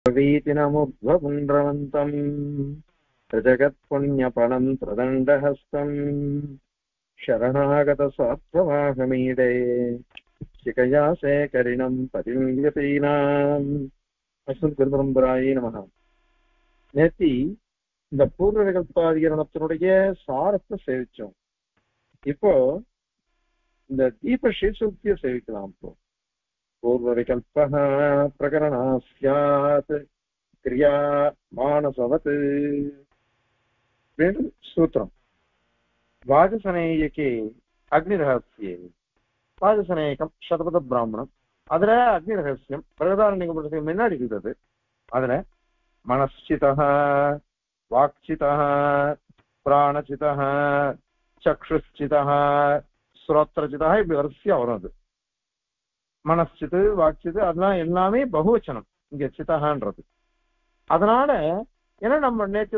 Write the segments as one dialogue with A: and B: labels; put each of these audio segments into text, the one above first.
A: वीतिनमुद्ध्वपुण्ड्रवन्तम् प्रजगत्पुण्यफलम् प्रदण्डहस्तम् शरणागतसात्ववाहमीडे शिखया शेखरिणम् பதிம் யதீனாம் அஸ்மத் குருபரம்பராயே நமக நேத்தி இந்த பூர்வ விகல்பாதிகரணத்தினுடைய சாரத்தை சேவிச்சோம் இப்போ இந்த தீப ஸ்ரீசூக்தியை சேவிக்கலாம் இப்போ பூர்வ விகல்ப பிரகரணா சியாத் கிரியா மானசவத் அப்படின்னு சூத்திரம் வாஜசனேயக்கே அக்னி ரகசியே வாஜசனேயகம் சதபத பிராமணம் அதுல அக்னி ரகசியம் பிரகதாரண்யப்படுறதுக்கு முன்னாடி இருந்தது அதுல மனசிதா வாக்சிதா பிராணசிதா சக்ஷுச்சிதா ஸ்ரோத்திரச்சிதா இப்படி வரிசையா வரும் அது மனசித்து வாக்சித்து அதெல்லாம் எல்லாமே பகுவச்சனம் இங்க சிதகான்றது அதனால ஏன்னா நம்ம நேற்று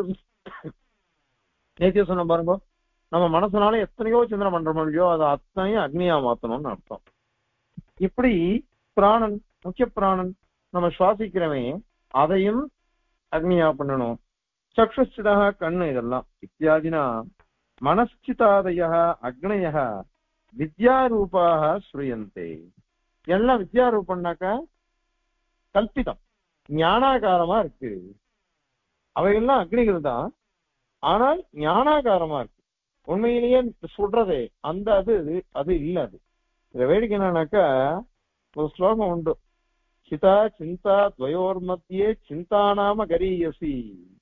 A: நேற்று சொன்ன பாருங்க நம்ம மனசுனால எத்தனையோ சிந்தனை பண்றோம் இல்லையோ அதை அத்தனையும் அக்னியா மாத்தணும்னு அர்த்தம் இப்படி பிராணன் முக்கிய பிராணன் நம்ம சுவாசிக்கிறவன் அதையும் அக்னியா பண்ணணும் சக்ஷுச்சிதா கண்ணு இதெல்லாம் இத்தியாதினா மனஸ்சிதாதய அக்னய வித்யாரூபாக ஸ்ரூயந்தே எல்லாம் வித்யாரூபம்னாக்க கல்பிதம் ஞானாகாரமா இருக்கு அவையெல்லாம் அக்னிகள் தான் ஆனால் ஞானாகாரமா இருக்கு உண்மையிலேயே சொல்றதே அந்த அது அது இல்ல அது இத வேடிக்கை என்னன்னாக்கா ஒரு ஸ்லோகம் உண்டு சிதா சிந்தா துவயோர் மத்தியே சிந்தா நாம கரீயசி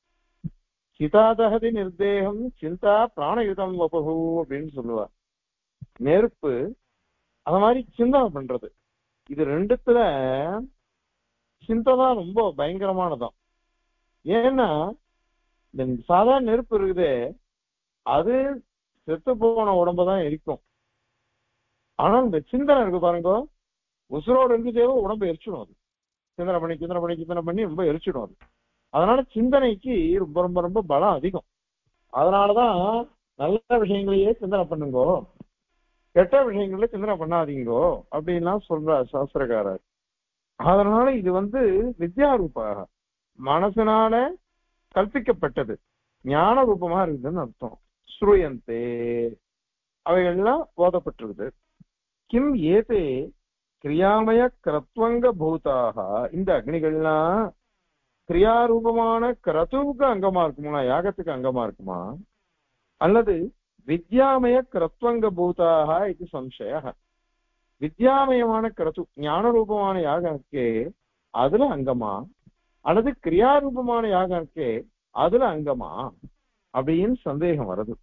A: சிதாதகதி நிர்தேகம் சிந்தா பிராணயுதம் வபகு அப்படின்னு சொல்லுவா நெருப்பு அத மாதிரி சிந்தனை பண்றது இது ரெண்டுத்துல சிந்தை தான் ரொம்ப பயங்கரமானதான் ஏன்னா இந்த சாதாரண நெருப்பு இருக்குதே அது செத்து போன உடம்பதான் எரிக்கும் ஆனா இந்த சிந்தனை இருக்கு பாருங்க உசுரோடு இருக்கு தேவை உடம்பு எரிச்சிடும் அது சிந்தனை பண்ணி சிந்தனை பண்ணி சிந்தனை பண்ணி ரொம்ப எரிச்சிடும் அது அதனால சிந்தனைக்கு ரொம்ப ரொம்ப ரொம்ப பலம் அதிகம் அதனாலதான் நல்ல விஷயங்களையே சிந்தனை பண்ணுங்கோ கெட்ட விஷயங்கள சிந்தனை பண்ணாதீங்கோ அப்படின்லாம் சொல்றார் சாஸ்திரக்காரர் அதனால இது வந்து வித்யாரூபாக மனசனால கல்பிக்கப்பட்டது ஞான ரூபமா இருக்குதுன்னு அர்த்தம் ஸ்ரூயந்தே அவைகள்லாம் ஓதப்பட்டிருக்குது கிம் ஏதே கிரியாமய கிரத்வங்க பூதாக இந்த அக்னிகள்லாம் கிரியாரூபமான கிரதுவுக்கு அங்கமா இருக்குமா யாகத்துக்கு அங்கமா இருக்குமா அல்லது வித்யாமய கிரத்வங்க பூதாக இது சம்சய வித்யாமயமான கிரது ஞான ரூபமான யாகம் இருக்கே அதுல அங்கமா அல்லது கிரியாரூபமான யாகம் இருக்கே அதுல அங்கமா அப்படின்னு சந்தேகம் வருது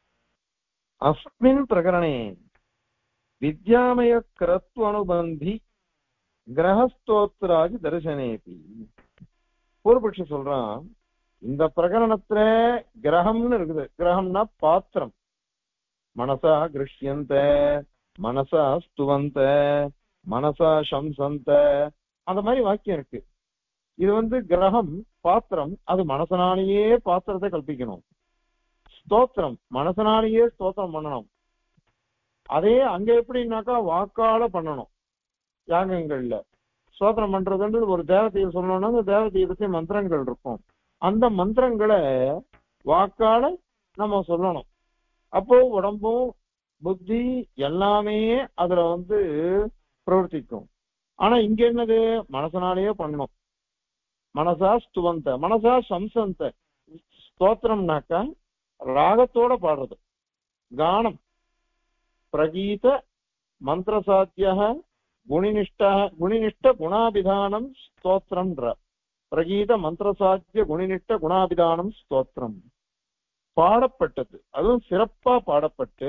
A: அஸ்மின் பிரகரணே வித்யாமய கிரத்வ அனுபந்தி கிரகஸ்தோத்ராஜி தரிசனேபி பூர்வபட்சி சொல்றான் இந்த பிரகரணத்துல கிரகம்னு இருக்குது கிரகம்னா பாத்திரம் மனசா கிருஷ்யந்த மனசா ஸ்துவந்த மனசா சம்சந்த அந்த மாதிரி வாக்கியம் இருக்கு இது வந்து கிரகம் பாத்திரம் அது மனசனாலேயே பாத்திரத்தை கல்பிக்கணும் ஸ்தோத்திரம் மனசனாலேயே ஸ்தோத்திரம் பண்ணணும் அதே அங்க எப்படின்னாக்கா வாக்கால பண்ணணும் யாகங்கள்ல ஸ்தோத்திரம் பண்றதுன்றது ஒரு தேவதையை சொல்லணும்னா அந்த தேவதையை பத்தி மந்திரங்கள் இருக்கும் அந்த மந்திரங்களை வாக்கால நம்ம சொல்லணும் அப்போ உடம்பும் புத்தி எல்லாமே அதுல வந்து பிரவர்த்திக்கும் ஆனா இங்க என்னது மனசனாலேயே பண்ணணும் மனசா ஸ்துவந்த மனசா சம்சந்த ஸ்தோத்திரம்னாக்கா ராகத்தோட பாடுறது கானம் பிரகீத மந்திரசாத்திய குணினிஷ்ட குணினிஷ்ட குணாபிதானம் ஸ்தோத்திரம்ன்ற பிரகீத மந்திரசாத்திய குணினிஷ்ட குணாபிதானம் ஸ்தோத்திரம் பாடப்பட்டது அதுவும் சிறப்பா பாடப்பட்டு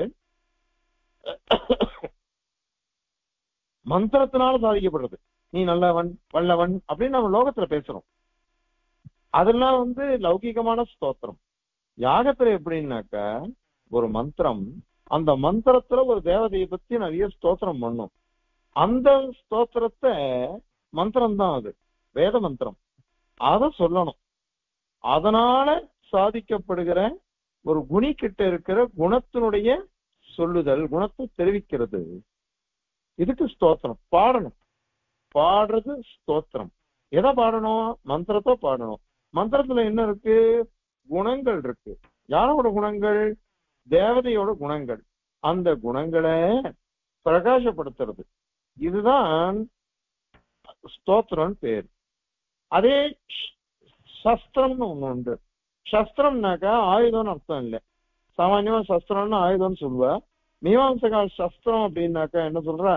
A: மந்திரத்தினால சாதிக்கப்படுறது நீ நல்லவன் வல்லவன் அப்படின்னு நம்ம லோகத்துல பேசுறோம் அதெல்லாம் வந்து லௌகிகமான ஸ்தோத்திரம் யாகத்துல எப்படின்னாக்க ஒரு மந்திரம் அந்த மந்திரத்துல ஒரு தேவதையை பத்தி நிறைய ஸ்தோத்திரம் பண்ணும் அந்த ஸ்தோத்திரத்தை மந்திரம் தான் அது வேத மந்திரம் அத சொல்லணும் அதனால சாதிக்கப்படுகிற ஒரு குணி கிட்ட இருக்கிற குணத்தினுடைய சொல்லுதல் குணத்தை தெரிவிக்கிறது இதுக்கு ஸ்தோத்திரம் பாடணும் பாடுறது ஸ்தோத்திரம் எதை பாடணும் மந்திரத்தை பாடணும் மந்திரத்துல என்ன இருக்கு குணங்கள் இருக்கு யாரோட குணங்கள் தேவதையோட குணங்கள் அந்த குணங்களை பிரகாசப்படுத்துறது இதுதான் ஸ்தோத்திரம் பேர் அதே ஷ்- சஸ்திரம்னு ஒண்ணு உண்டு சஸ்திரம்னாக்கா ஆயுதம்னு அர்த்தம் இல்லை சாமான்யமா சஸ்திரம்னு ஆயுதம்னு சொல்லுவா மீமாம்சகால் சஸ்திரம் அப்படின்னாக்கா என்ன சொல்றா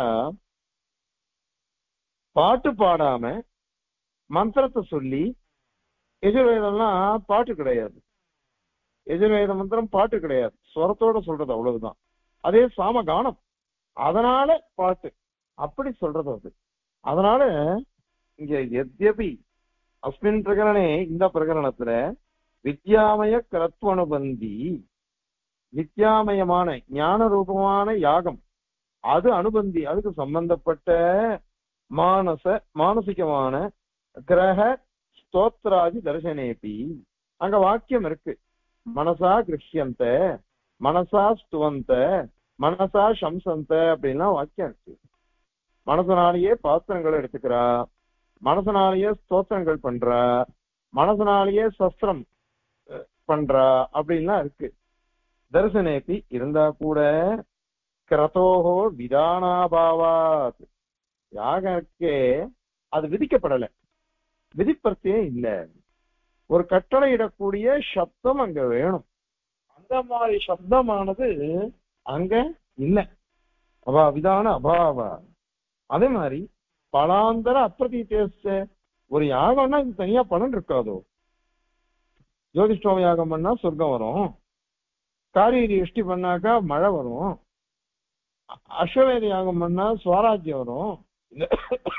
A: பாட்டு பாடாம மந்திரத்தை சொல்லி எதிர்வேதம்லாம் பாட்டு கிடையாது எதிர்வேத மந்திரம் பாட்டு கிடையாது ஸ்வரத்தோட சொல்றது அவ்வளவுதான் அதே சாம கானம் அதனால பாட்டு அப்படி சொல்றது அது அதனால இங்க எத்யபி அஸ்மின் பிரகரணே இந்த பிரகரணத்துல வித்யாமய கரத்வனுபந்தி வித்யாமயமான ஞான ரூபமான யாகம் அது அனுபந்தி அதுக்கு சம்பந்தப்பட்ட மானச மானசிகமான கிரக ஸ்தோத்ராதி தர்சனேபி அங்க வாக்கியம் இருக்கு மனசா கிருஷ்யந்த மனசா ஸ்துவந்த மனசா சம்சந்த அப்படின்லாம் வாக்கியம் இருக்கு மனசனாலேயே பாத்திரங்கள் எடுத்துக்கிறா மனசனாலேயே ஸ்தோத்திரங்கள் பண்றா மனசனாலேயே சஸ்திரம் அஹ், பண்றா அப்படின்லாம் இருக்கு தரிசனேபி இருந்தா கூட கிரதோகோ விதானாபாவாத் யாகக்கே அது விதிக்கப்படல விதிப்பர்த்தியே இல்ல ஒரு கட்டளை இடக்கூடிய சப்தம் அங்க வேணும் அந்த மாதிரி சப்தமானது அங்க இல்ல அவா விதான அபாவா அதே மாதிரி பலாந்தர அப்பிரதீதேச ஒரு யாகம்னா இது தனியா பலன் இருக்காதோ ஜோதிஷ்டோம யாகம் பண்ணா சொர்க்கம் வரும் காரியரி இஷ்டி பண்ணாக்கா மழை வரும் அ- அஸ்வமேத யாகம் பண்ணா சுவராஜ்யம் வரும் இந்த-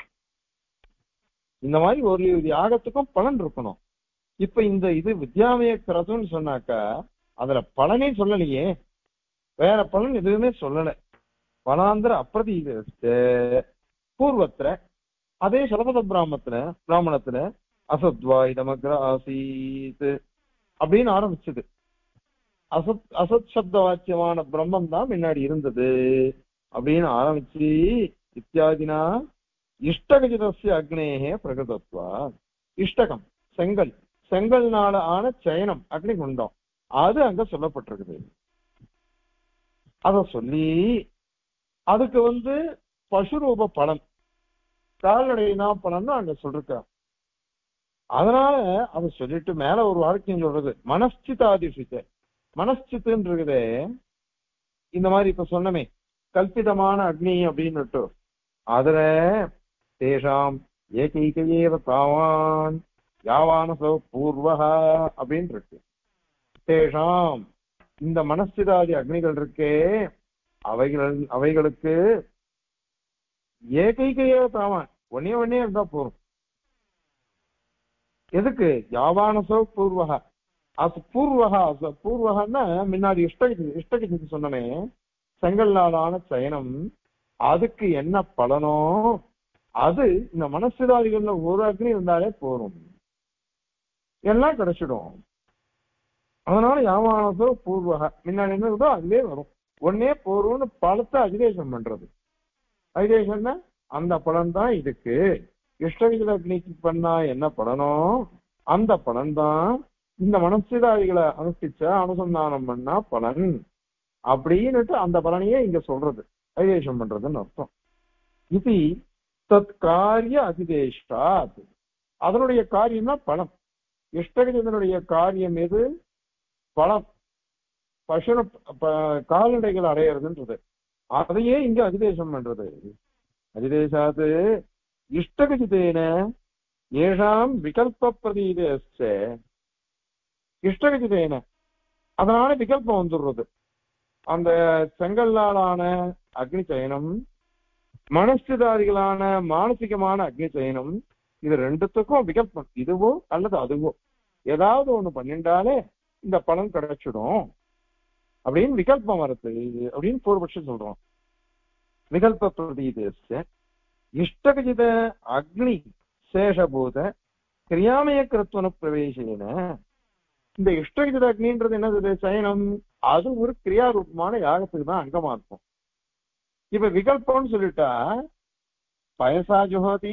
A: இந்த மாதிரி ஒரு யாகத்துக்கும் பலன் இருக்கணும் இப்ப இந்த இது வித்யாமய கிரதுன்னு சொன்னாக்கா அதுல பலனே சொல்லலையே வேற பலன் எதுவுமே சொல்லல பலாந்திர அப்பிரதீத பூர்வத்துல அதே சலபத பிராமத்துல பிராமணத்துல அசத்வா இதமக்ர ஆசீத் அப்படின்னு ஆரம்பிச்சது அசத் அசத் சப்த வாக்கியமான பிரம்மம் தான் முன்னாடி இருந்தது அப்படின்னு ஆரம்பிச்சு இத்தியாதினா இஷ்டகஜிதஸ்ய அக்னேகே பிரகதத்வா இஷ்டகம் செங்கல் செங்கல்னால ஆன சயனம் அக்னி குண்டம் அது அங்க சொல்லப்பட்டிருக்குது அத சொல்லி அதுக்கு வந்து பசுரூப பலன் கால்நடைனா பலன் அங்க சொல்லிருக்கான் அதனால அதை சொல்லிட்டு மேல ஒரு வாக்கியம் சொல்றது மனஸ்சிதாதிஷித்த மனஸ்சித்துன்னு இருக்குதே இந்த மாதிரி இப்ப சொன்னமே கல்பிதமான அக்னி அப்படின்னுட்டு அதுல தேஷாம் ஏகைகையேவ தாவான் யாவானசோ பூர்வகா அப்படின்னு இருக்கு தேஷாம் இந்த மனஸ்திதாதி அக்னிகள் இருக்கே அவைகள் அவைகளுக்கு ஏகைகையே தாவான் ஒன்னே ஒன்னே இருந்தா போதும் எதுக்கு யாவானசோ பூர்வகா அது பூர்வகா அச- பூர்வகன்னா முன்னாடி இஷ்டகிதி இஷ்டகிதி சொன்னமே செங்கல்லாலான சயனம் அதுக்கு என்ன பலனோ அது இந்த மனசுதாதிகள்ல ஒரு அக்னி இருந்தாலே போரும் எல்லாம் கிடைச்சிடும் அதனால யாவானதோ பூர்வக முன்னாடி என்ன இருக்கோ அதுலயே வரும் ஒன்னே போரும்னு பலத்தை அதிதேசம் பண்றது அதிதேசம்னா அந்த பலன் தான் இதுக்கு இஷ்டவிகித அக்னிக்கு பண்ணா என்ன பலனோ அந்த பலன் தான் இந்த மனசுதாதிகளை அனுஷ்டிச்ச அனுசந்தானம் பண்ணா பலன் அப்படின்னுட்டு அந்த பலனையே இங்க சொல்றது அதிதேசம் பண்றதுன்னு அர்த்தம் இது தத் காரிய அதிதேஷ்டாத் அதனுடைய காரியம் தான் பலம் இஷ்டகஜனுடைய காரியம் எது பலம் பசுன ப- கால்நடைகள் அடையிறதுன்றது அதையே இங்க அதிதேசம் பண்றது அதிதேசாது இஷ்டகஜிதேன ஏஷாம் விகல்ப பிரதீதஸ்ச இஷ்டகஜிதேன அதனால விகல்பம் வந்துடுறது அந்த செங்கல்லாலான அக்னி சயனம் மனஸ்திதாதிகளான மானசிகமான அக்னி சயனம் இது ரெண்டுத்துக்கும் விகல்பம் இதுவோ அல்லது அதுவோ ஏதாவது ஒண்ணு பண்ணிட்டாலே இந்த பலன் கிடைச்சிடும் அப்படின்னு விகல்பம் வருது அப்படின்னு பூர்வபட்சம் சொல்றோம் விகல்ப பிரதீதேச இஷ்டகஜித அக்னி சேஷபூத கிரியாமய கிருத்வன பிரவேசேன இந்த இஷ்டகஜித அக்னின்றது என்னது சயனம் அது ஒரு கிரியாரூபமான யாகத்துக்கு தான் அங்கமா இருக்கும் இப்ப விகல்பம்னு சொல்லிட்டா பயசா ஜுஹோதி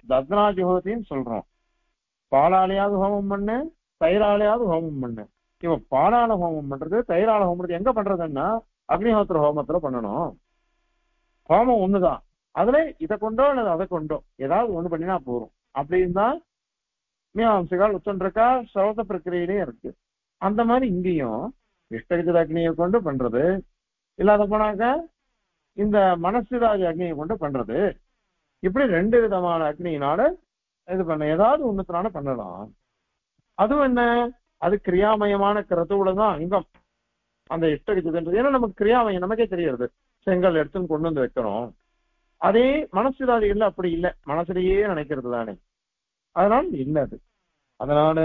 A: தத்னா ஜோதின்னு சொல்றோம் பாலாலையாவது ஹோமம் பண்ணு தயிராலையாவது ஹோமம் பண்ணு இவன் பாலால ஹோமம் பண்றது தயிரால ஹோமம் பண்றது எங்க பண்றதுன்னா அக்னிஹோத்திர ஹோமத்துல பண்ணணும் ஹோமம் ஒண்ணுதான் அதுல இதை கொண்டோ அல்லது அதை கொண்டோ ஏதாவது ஒண்ணு பண்ணினா போதும் அப்படின்னு தான் மீமாம்சகால் உச்சன்றிருக்கா சிரவத பிரக்கிரியிலே இருக்கு அந்த மாதிரி இங்கேயும் இஷ்டகித அக்னியை கொண்டு பண்றது இல்லாத போனாக்க இந்த மனசிராஜ அக்னியை கொண்டு பண்றது இப்படி ரெண்டு விதமான அக்னியினால இது பண்ண ஏதாவது ஒண்ணுத்தினால பண்ணலாம் அதுவும் என்ன அது கிரியாமயமான கிரதுவுல தான் அங்கம் அந்த இஷ்டகிதன்றது ஏன்னா நமக்கு கிரியாமயம் நமக்கே தெரியுது செங்கல் எடுத்துன்னு கொண்டு வந்து வைக்கிறோம் அதே மனசிராதிகள்ல அப்படி இல்லை மனசுலயே நினைக்கிறது தானே அதனால இல்ல அது அதனால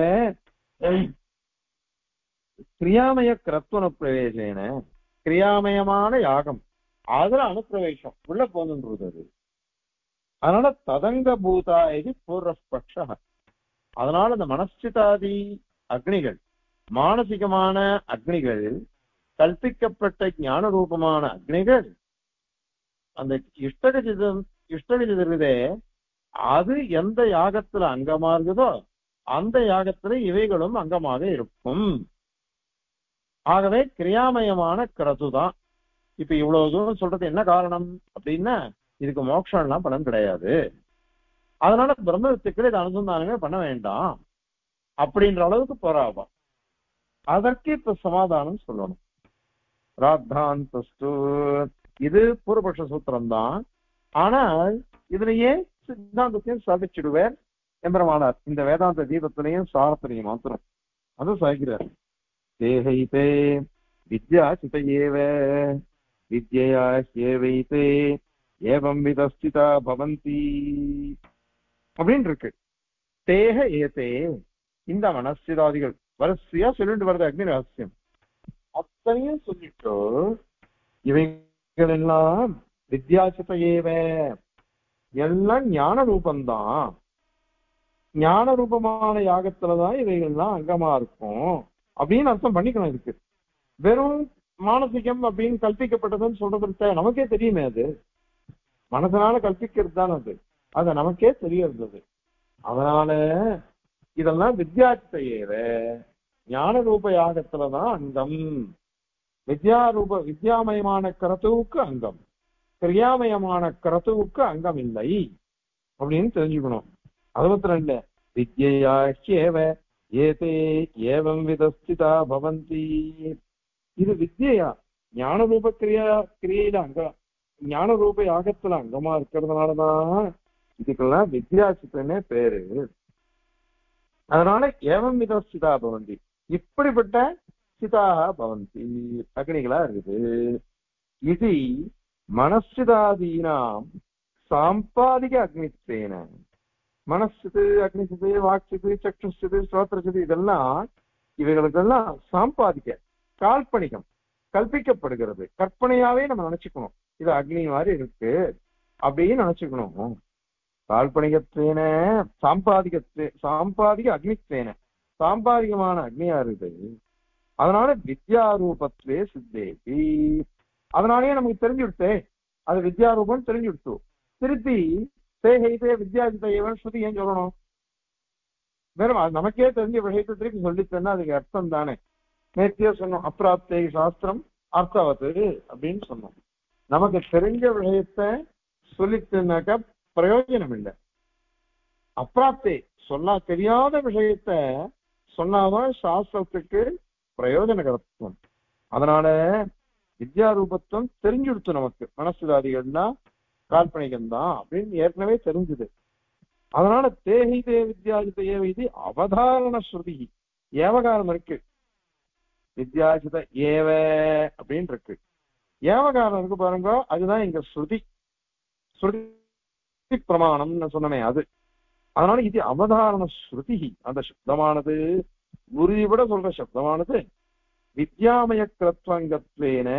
A: கிரியாமய கிரத்துவ பிரவேசேன கிரியாமயமான யாகம் அதுல அனுப்பிரவேசம் உள்ள போகுன்றது அது அதனால ததங்க பூதா இது பூர்வபக்ஷ அதனால இந்த மனசிதாதி அக்னிகள் மானசிகமான அக்னிகள் கல்பிக்கப்பட்ட ஞான ரூபமான அக்னிகள் அந்த இஷ்டகஜிதம் இஷ்டகஜிதே அது எந்த யாகத்துல அங்கமா இருக்குதோ அந்த யாகத்துல இவைகளும் அங்கமாக இருக்கும் ஆகவே கிரியாமயமான கிரதுதான் இப்ப இவ்வளவு தூரம் சொல்றது என்ன காரணம் அப்படின்னா இதுக்கு மோட்சம் எல்லாம் பலன் கிடையாது அதனால பிரம்ம வித்துக்கள் இதை அனுசந்தானமே பண்ண வேண்டாம் அப்படின்ற அளவுக்கு போராபா அதற்கு இப்ப சமாதானம் சொல்லணும் ராத்தாந்தஸ்து இது பூர்வபக்ஷ சூத்திரம் தான் ஆனால் இதுலயே சித்தாந்தத்தையும் சாதிச்சிடுவார் எம்பெருமானார் இந்த வேதாந்த தீபத்திலையும் சாரத்திலையும் மாத்திரம் அது சாய்க்கிறார் தேகைத்தே வித்யா சிதையேவ வித்யா ஹேவைத்தே ஏவம் விதஸ்திதா பவந்தி அப்படின்னு இருக்கு தேக ஏதே இந்த மனசிதாதிகள் வரிசையா சொல்லிட்டு வருது அக்னி ரகசியம் அத்தனையும் சொல்லிட்டு இவைகள் எல்லாம் வித்யாசித ஏவ எல்லாம் ஞான ரூபந்தான் ஞான ரூபமான யாகத்துலதான் இவைகள்லாம் அங்கமா இருக்கும் அப்படின்னு அர்த்தம் பண்ணிக்கணும் இதுக்கு வெறும் மானசிகம் அப்படின்னு கல்பிக்கப்பட்டதுன்னு சொல்றது நமக்கே தெரியுமே அது மனசனால கல்பிக்கிறது தான் அது அது நமக்கே தெரியறது அதனால இதெல்லாம் வித்யார்த்தையேவ ஞான ரூப யாகத்துலதான் அங்கம் வித்யா ரூப வித்யாமயமான கரத்துவுக்கு அங்கம் கிரியாமயமான கரத்துவுக்கு அங்கம் இல்லை அப்படின்னு தெரிஞ்சுக்கணும் அறுபத்தி ரெண்டு வித்யாஹ்யேவ ஏதே ஏவம் விதஸ்திதா பவந்தி இது வித்யா ஞான ரூப கிரியா கிரியையில அங்க ஞான ரூப யாகத்துல அங்கமா இருக்கிறதுனாலதான் இதுக்கெல்லாம் வித்யாசித்தனே பேரு அதனால ஏவம் வித சிதா பவந்தி இப்படிப்பட்ட சிதாக பவந்தி அக்னிகளா இருக்குது இது மனசிதாதீனாம் சாம்பாதிக அக்னித்தேன மனசுது அக்னிசிது வாக்சிது சக்ஷுசிது ஸ்ரோத்திரசிது இதெல்லாம் இவைகளுக்கெல்லாம் சாம்பாதிக்க கால்பனிகம் கல்பிக்கப்படுகிறது கற்பனையாவே நம்ம நினைச்சுக்கணும் இது அக்னி மாதிரி இருக்கு அப்படின்னு நினைச்சுக்கணும் கால்பனிகத்தேன சாம்பாதிகத்தே சாம்பாதிக அக்னித்தேன சாம்பாதிகமான அக்னியா இருக்குது அதனால வித்யாரூபத்வே சித்தேதி அதனாலயே நமக்கு தெரிஞ்சுடுத்தே அது வித்யாரூபம் தெரிஞ்சுடுத்து திருப்பி சேகைதே வித்யாஜிதேவன் ஸ்ருதி ஏன் சொல்லணும் வெறும் அது நமக்கே தெரிஞ்ச விஷயத்தை திருப்பி சொல்லித்தேன்னா அதுக்கு அர்த்தம் தானே நேத்தியே சொன்னோம் அப்பிராப்தே சாஸ்திரம் அர்த்தவத்து அப்படின்னு சொன்னோம் நமக்கு தெரிஞ்ச விஷயத்த சொல்லிட்டுனாக்கா பிரயோஜனம் இல்லை அப்பிராப்தே சொல்ல தெரியாத விஷயத்த சொன்னாதான் சாஸ்திரத்துக்கு பிரயோஜனகரத்துவம் அதனால வித்யாரூபத்துவம் தெரிஞ்சுடுத்து நமக்கு மனசுதாதிகள்னா கால்பனிகம் தான் அப்படின்னு ஏற்கனவே தெரிஞ்சுது அதனால தேகி தே வித்யாஜித ஏவ இது அவதாரண ஸ்ருதி ஏவகாரம் இருக்கு வித்யாஜித ஏவ அப்படின்னு இருக்கு ஏவகாரம் இருக்கு பாருங்க அதுதான் இங்க ஸ்ருதி ஸ்ருதி பிரமாணம்னு சொன்னமே அது அதனால இது அவதாரண ஸ்ருதி அந்த சப்தமானது உறுதிபட சொல்ற சப்தமானது வித்யாமய கிரத்வங்கத்வேன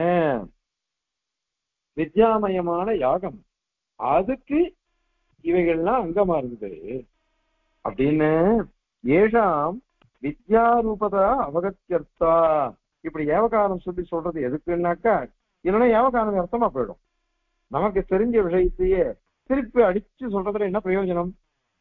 A: வித்யாமயமான யாகம் அதுக்கு இவைகள்லாம் அங்கமா இருக்குது அப்படின்னு ஏஷாம் வித்யாரூபதா அவகத்தியர்த்தா இப்படி ஏவகாரம் சொல்லி சொல்றது எதுக்குன்னாக்கா இல்லைன்னா ஏவகாரம் அர்த்தமா போயிடும் நமக்கு தெரிஞ்ச விஷயத்தையே திருப்பி அடிச்சு சொல்றதுல என்ன பிரயோஜனம்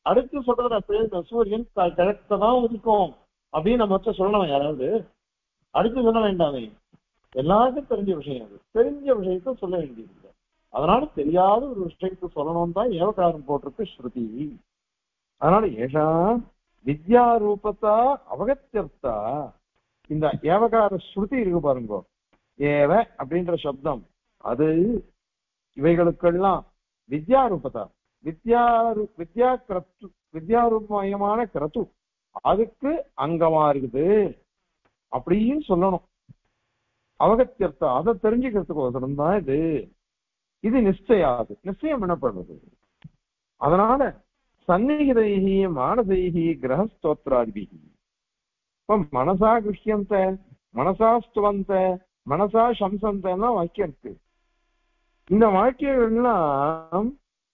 A: அடுத்து சொல்றது அப்ப சூரியன் க- கிழக்க தான் உதிக்கும் அப்படின்னு நம்ம வச்ச சொல்லலாம் யாராவது அடுத்து சொல்ல வேண்டாமே எல்லாருக்கும் தெரிஞ்ச விஷயம் அது தெரிஞ்ச விஷயத்த சொல்ல வேண்டியது அதனால தெரியாத ஒரு விஷயத்தை சொல்லணும் தான் ஏவகாரம் போட்டிருக்கு ஸ்ருதி அதனால ஏஷா வித்யா ரூபத்தா அவகத்தியர்த்தா இந்த ஏவகார ஸ்ருதி இருக்கு பாருங்க ஏவ அப்படின்ற சப்தம் அது இவைகளுக்கெல்லாம் வித்யா ரூபதா வித்யா ரூ- வித்யா கிரத்து வித்யாரூபமயமான கிரத்து அதுக்கு அங்கமா இருக்குது அப்படின்னு சொல்லணும் அவகத்தியர்த்தம் அதை தெரிஞ்சுக்கிறதுக்கோசரம் தான் இது இது நிச்சயாது நிச்சயம் பண்ணப்படுறது அதனால சந்நிகிதைகி மானசைகி கிரகஸ்தோத்திராதிபிகி இப்ப மனசா கிருஷ்யந்த மனசா ஸ்துவந்த மனசா சம்சந்தன்னா வாக்கியம் இருக்கு இந்த வாக்கியங்கள்லாம்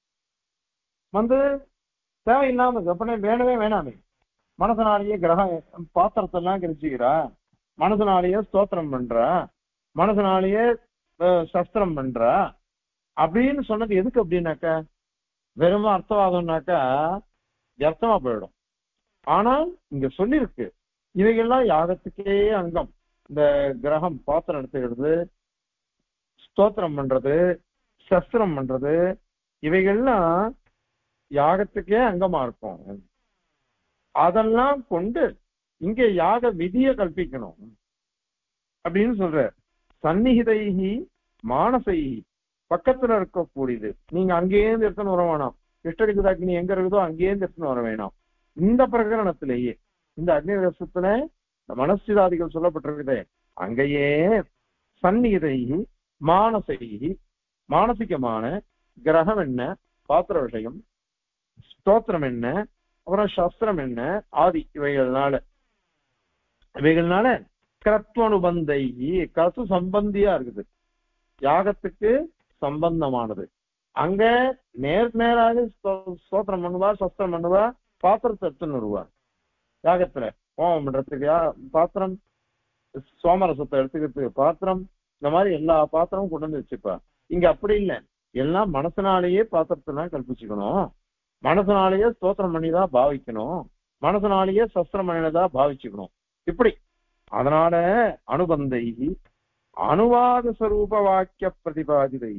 A: வந்து தேவையில்லாம இருக்கு. அப்படின்னா வேணவே வேணாமே மனசனாலேயே கிரகம் பாத்திரத்தெல்லாம் கிரிச்சுக்கிறா மனசனாலேயே ஸ்தோத்திரம் பண்றா மனசனாலேயே அஹ், சஸ்திரம் பண்றா அப்படின்னு சொன்னது எதுக்கு அப்படின்னாக்கா வெறும் அர்த்தவாதம்னாக்கா வியர்த்தமா போயிடும் ஆனால் இங்க சொல்லியிருக்கு இவைகள்லாம் யாகத்துக்கே அங்கம் இந்த கிரகம் பாத்திரம் எடுத்துக்கிறது ஸ்தோத்திரம் பண்றது சஸ்திரம் பண்றது இவைகள்லாம் யாகத்துக்கே அங்கமா இருக்கும் அதெல்லாம் கொண்டு இங்க யாக விதியை கல்பிக்கணும் அப்படின்னு சொல்ற சந்நிகிதைகி மானசைகி பக்கத்துல இருக்கக்கூடியது நீங்க அங்கேயிருந்து எடுத்துன்னு வர வேணாம் இஷ்டகித அக்னி எங்க இருக்குதோ அங்கேயிருந்து எடுத்துன்னு வர வேணாம் இந்த பிரகரணத்திலேயே இந்த அக்னி ரசத்துல மனசிதாதிகள் சொல்லப்பட்டிருக்குதே அங்கேயே சந்நிகிதைகி மானசைகி மானசிகமான கிரகம் என்ன பாத்திர விஷயம் ஸ்தோத்திரம் என்ன அப்புறம் சாஸ்திரம் என்ன ஆதி இவைகள்னால இவைகள்னால கிரத்வனுபந்தை கத்து சம்பந்தியா இருக்குது யாகத்துக்கு சம்பந்தமானது அங்க நேர் நேராக ஸ்தோ- ஸ்தோத்திரம் பண்ணுவா சஸ்திரம் பண்ணுவா பாத்திரத்தை எடுத்துன்னு வருவா யாகத்துல ஹோமம் பண்றதுக்கு யா- பாத்திரம் சோமரசத்தை எடுத்துக்கிறதுக்கு பாத்திரம் இந்த மாதிரி எல்லா பாத்திரமும் கொண்டு வந்து வச்சுப்பா இங்க அப்படி இல்ல எல்லாம் மனசனாலேயே பாத்திரத்தெல்லாம் கல்பிச்சுக்கணும் மனசனாலேயே ஸ்தோத்திரம் பண்ணிதான் பாவிக்கணும் மனசனாலேயே சஸ்திரம் பண்ணினதா பாவிச்சுக்கணும் இப்படி அதனால அனுபந்தை அனுவாத ஸ்வரூப வாக்கிய பிரதிபாதிதை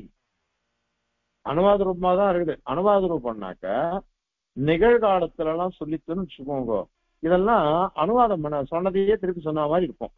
A: அனுவாத ரூபமா தான் இருக்குது அனுவாத ரூபம்னாக்க நிகழ்காலத்துல எல்லாம் சொல்லித்துன்னு வச்சுக்கோங்க இதெல்லாம் அனுவாதம் பண்ண சொன்னதையே திருப்பி சொன்ன மாதிரி இருக்கும்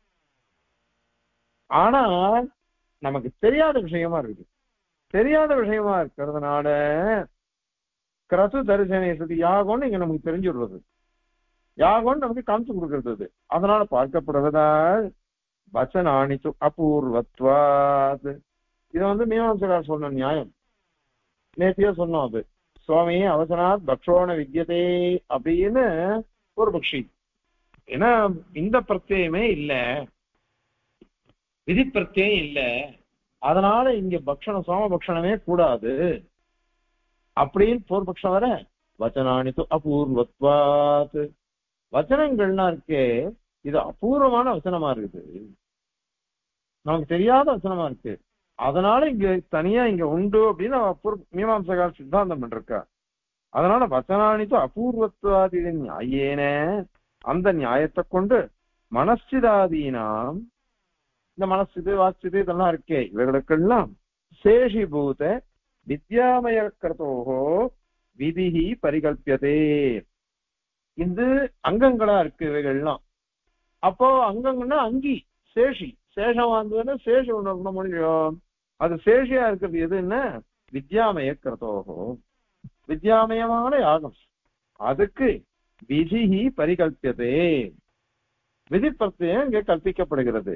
A: ஆனா நமக்கு தெரியாத விஷயமா இருக்குது தெரியாத விஷயமா இருக்கிறதுனால கிரசு தரிசனை சதி யாகம்னு இங்க நமக்கு தெரிஞ்சு விடுறது யாகம்னு நமக்கு காமிச்சு கொடுக்கறது அது. அதனால பார்க்கப்படுவதால் வச்சனாணிச்சு அபூர்வத்வாத் இது வந்து மீமாம்சகார் சொன்ன நியாயம் நேத்தியே சொன்னோம் அது சுவாமி அவசனாத் பக்ஷோண வித்யதே அப்படின்னு ஒரு பக்ஷி ஏன்னா இந்த பிரத்யமே இல்ல விதி பிரத்யம் இல்ல அதனால இங்க பக்ஷணம் சோம பக்ஷணமே கூடாது அப்படின்னு பூர்வபக்ஷம் வர வச்சனானித்து அபூர்வத்வாத் வச்சனங்கள்லாம் இருக்கே இது அபூர்வமான வசனமா இருக்குது நமக்கு தெரியாத வசனமா இருக்கு அதனால இங்க தனியா இங்க உண்டு அப்படின்னு அவ பூர்வ மீமாம்சகால் சித்தாந்தம் பண்ணிருக்கா அதனால வச்சனானித்து அபூர்வத்வாதி நியாயேன அந்த நியாயத்தை கொண்டு மனசிதாதீனாம் இந்த மனசிது வாசிது இதெல்லாம் இருக்கே இவர்களுக்கெல்லாம் சேஷிபூத வித்யாமய கிரதோகோ விதிஹி பரிகல்பியதே இது அங்கங்களா இருக்கு இவைகள்லாம் அப்போ அங்கங்கன்னா அங்கி சேஷி சேஷம் வந்ததுன்னா சேஷம் ஒண்ணு பண்ண முடியும் அது சேஷியா இருக்கிறது எதுன்னா வித்யாமய கிரதோகோ வித்யாமயமான யாகம் அதுக்கு விதிஹி பரிகல்பியதே விதி பிரத்யம் இங்க கற்பிக்கப்படுகிறது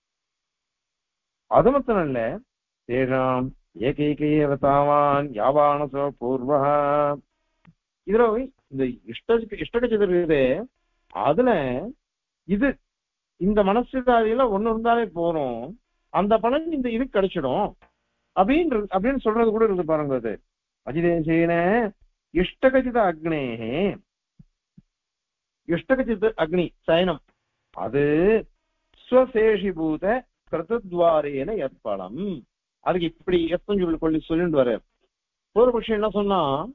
A: அது மட்டும் இல்ல தேஷாம் ஏகைகையேவ தாவான் யாவானசோ பூர்வா இதுல இந்த இஷ்ட இஷ்டகச்சது இருக்குதே அதுல இது இந்த மனசுதாரியில ஒண்ணு இருந்தாலே போறோம் அந்த பலன் இந்த இது கிடைச்சிடும் அப்படின்னு அப்படின்னு சொல்றது கூட இருக்கு பாருங்க அது அஜிதேசேன இஷ்டகச்சித அக்னே இஷ்டகச்சித் அக்னி சயனம் அது ஸ்வசேஷிபூத கிருத்தத்வாரேன ஏற்படம் அதுக்கு இப்படி எத்தனை சொல்லி கொள்ளி சொல்லிட்டு வர பூர்வபக்ஷம் என்ன சொன்னா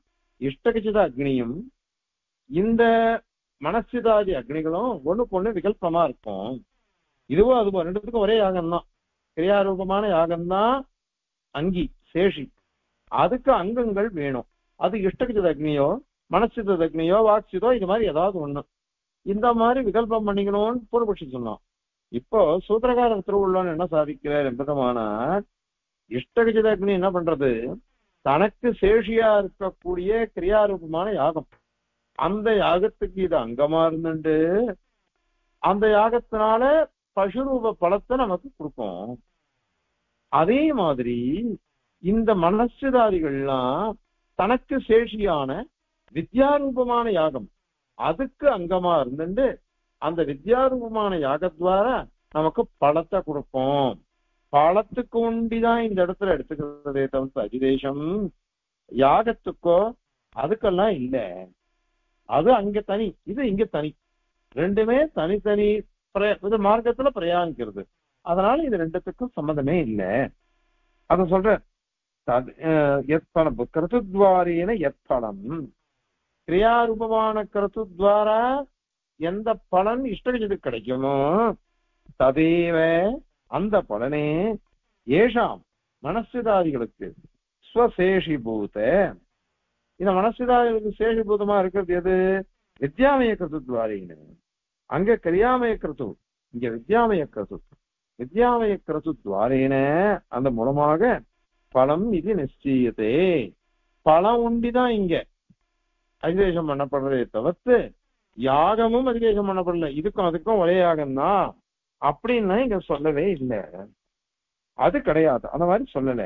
A: இஷ்டகச்சித அக்னியும் இந்த மனசிதாதி அக்னிகளும் ஒண்ணுக்கு ஒண்ணு விகல்பமா இருக்கும் இதுவும் அதுவும் ரெண்டுத்துக்கும் ஒரே யாகம் தான் கிரியாரூபமான யாகம் தான் அங்கி சேஷி அதுக்கு அங்கங்கள் வேணும் அது இஷ்டகச்சித அக்னியோ மனசித அக்னியோ வாக்சிதோ இது மாதிரி ஏதாவது ஒண்ணு இந்த மாதிரி விகல்பம் பண்ணிக்கணும்னு பூர்வபட்சி சொன்னோம் இப்போ சூத்திரகார திருவுள்ளன்னு என்ன சாதிக்கிறார் என்பதமானார் இஷ்டகஜித அக்னி என்ன பண்றது தனக்கு சேஷியா இருக்கக்கூடிய கிரியாரூபமான யாகம் அந்த யாகத்துக்கு இது அங்கமா இருந்துட்டு அந்த யாகத்தினால பசுரூப பலத்தை நமக்கு கொடுக்கும் அதே மாதிரி இந்த மனசுதாரிகள்லாம் தனக்கு சேஷியான வித்யாரூபமான யாகம் அதுக்கு அங்கமா இருந்துட்டு அந்த வித்யாரூபமான யாகத்வாரா நமக்கு பழத்தை கொடுக்கும் பழத்துக்கு உண்டிதான் இந்த இடத்துல எடுத்துக்கிறதே தவிர்த்து அதிதேசம் யாகத்துக்கோ அதுக்கெல்லாம் இல்ல அது அங்க தனி இது இங்க தனி ரெண்டுமே தனித்தனி பிர- இது மார்க்கத்துல பிரயாணிக்கிறது அதனால இது ரெண்டுத்துக்கும் சம்மந்தமே இல்ல அத சொல்ற தத்- அஹ், எத்பலம் கிருத்துத்வாரேன எத்பலம் கிரியாரூபமான கிருத்துத்வாரா எந்த பலன் இஷ்டகஜது கிடைக்குமோ ததேவ அந்த பலனே ஏஷாம் மனசிதாதிகளுக்கு ஸ்வசேஷிபூத இந்த மனசிதாதிகளுக்கு சேஷிபூதமா இருக்கிறது எது வித்யாமய கிருத்துத்வாரின்னு அங்க கிரியாமய கிருத்து இங்க வித்யாமய கிருத்து வித்யாமய கிருத்துத்வாரேன அந்த மூலமாக பலம் இது நிச்சயத்தே பலம் உண்டிதான் இங்க அதிவேஷம் பண்ணப்படுறதே தவிர்த்து யாகமும் அதிவேஷம் பண்ணப்படல இதுக்கும் அதுக்கும் ஒரே யாகம் தான் அப்படின்னா இங்க சொல்லவே இல்லை அது கிடையாது அந்த மாதிரி சொல்லல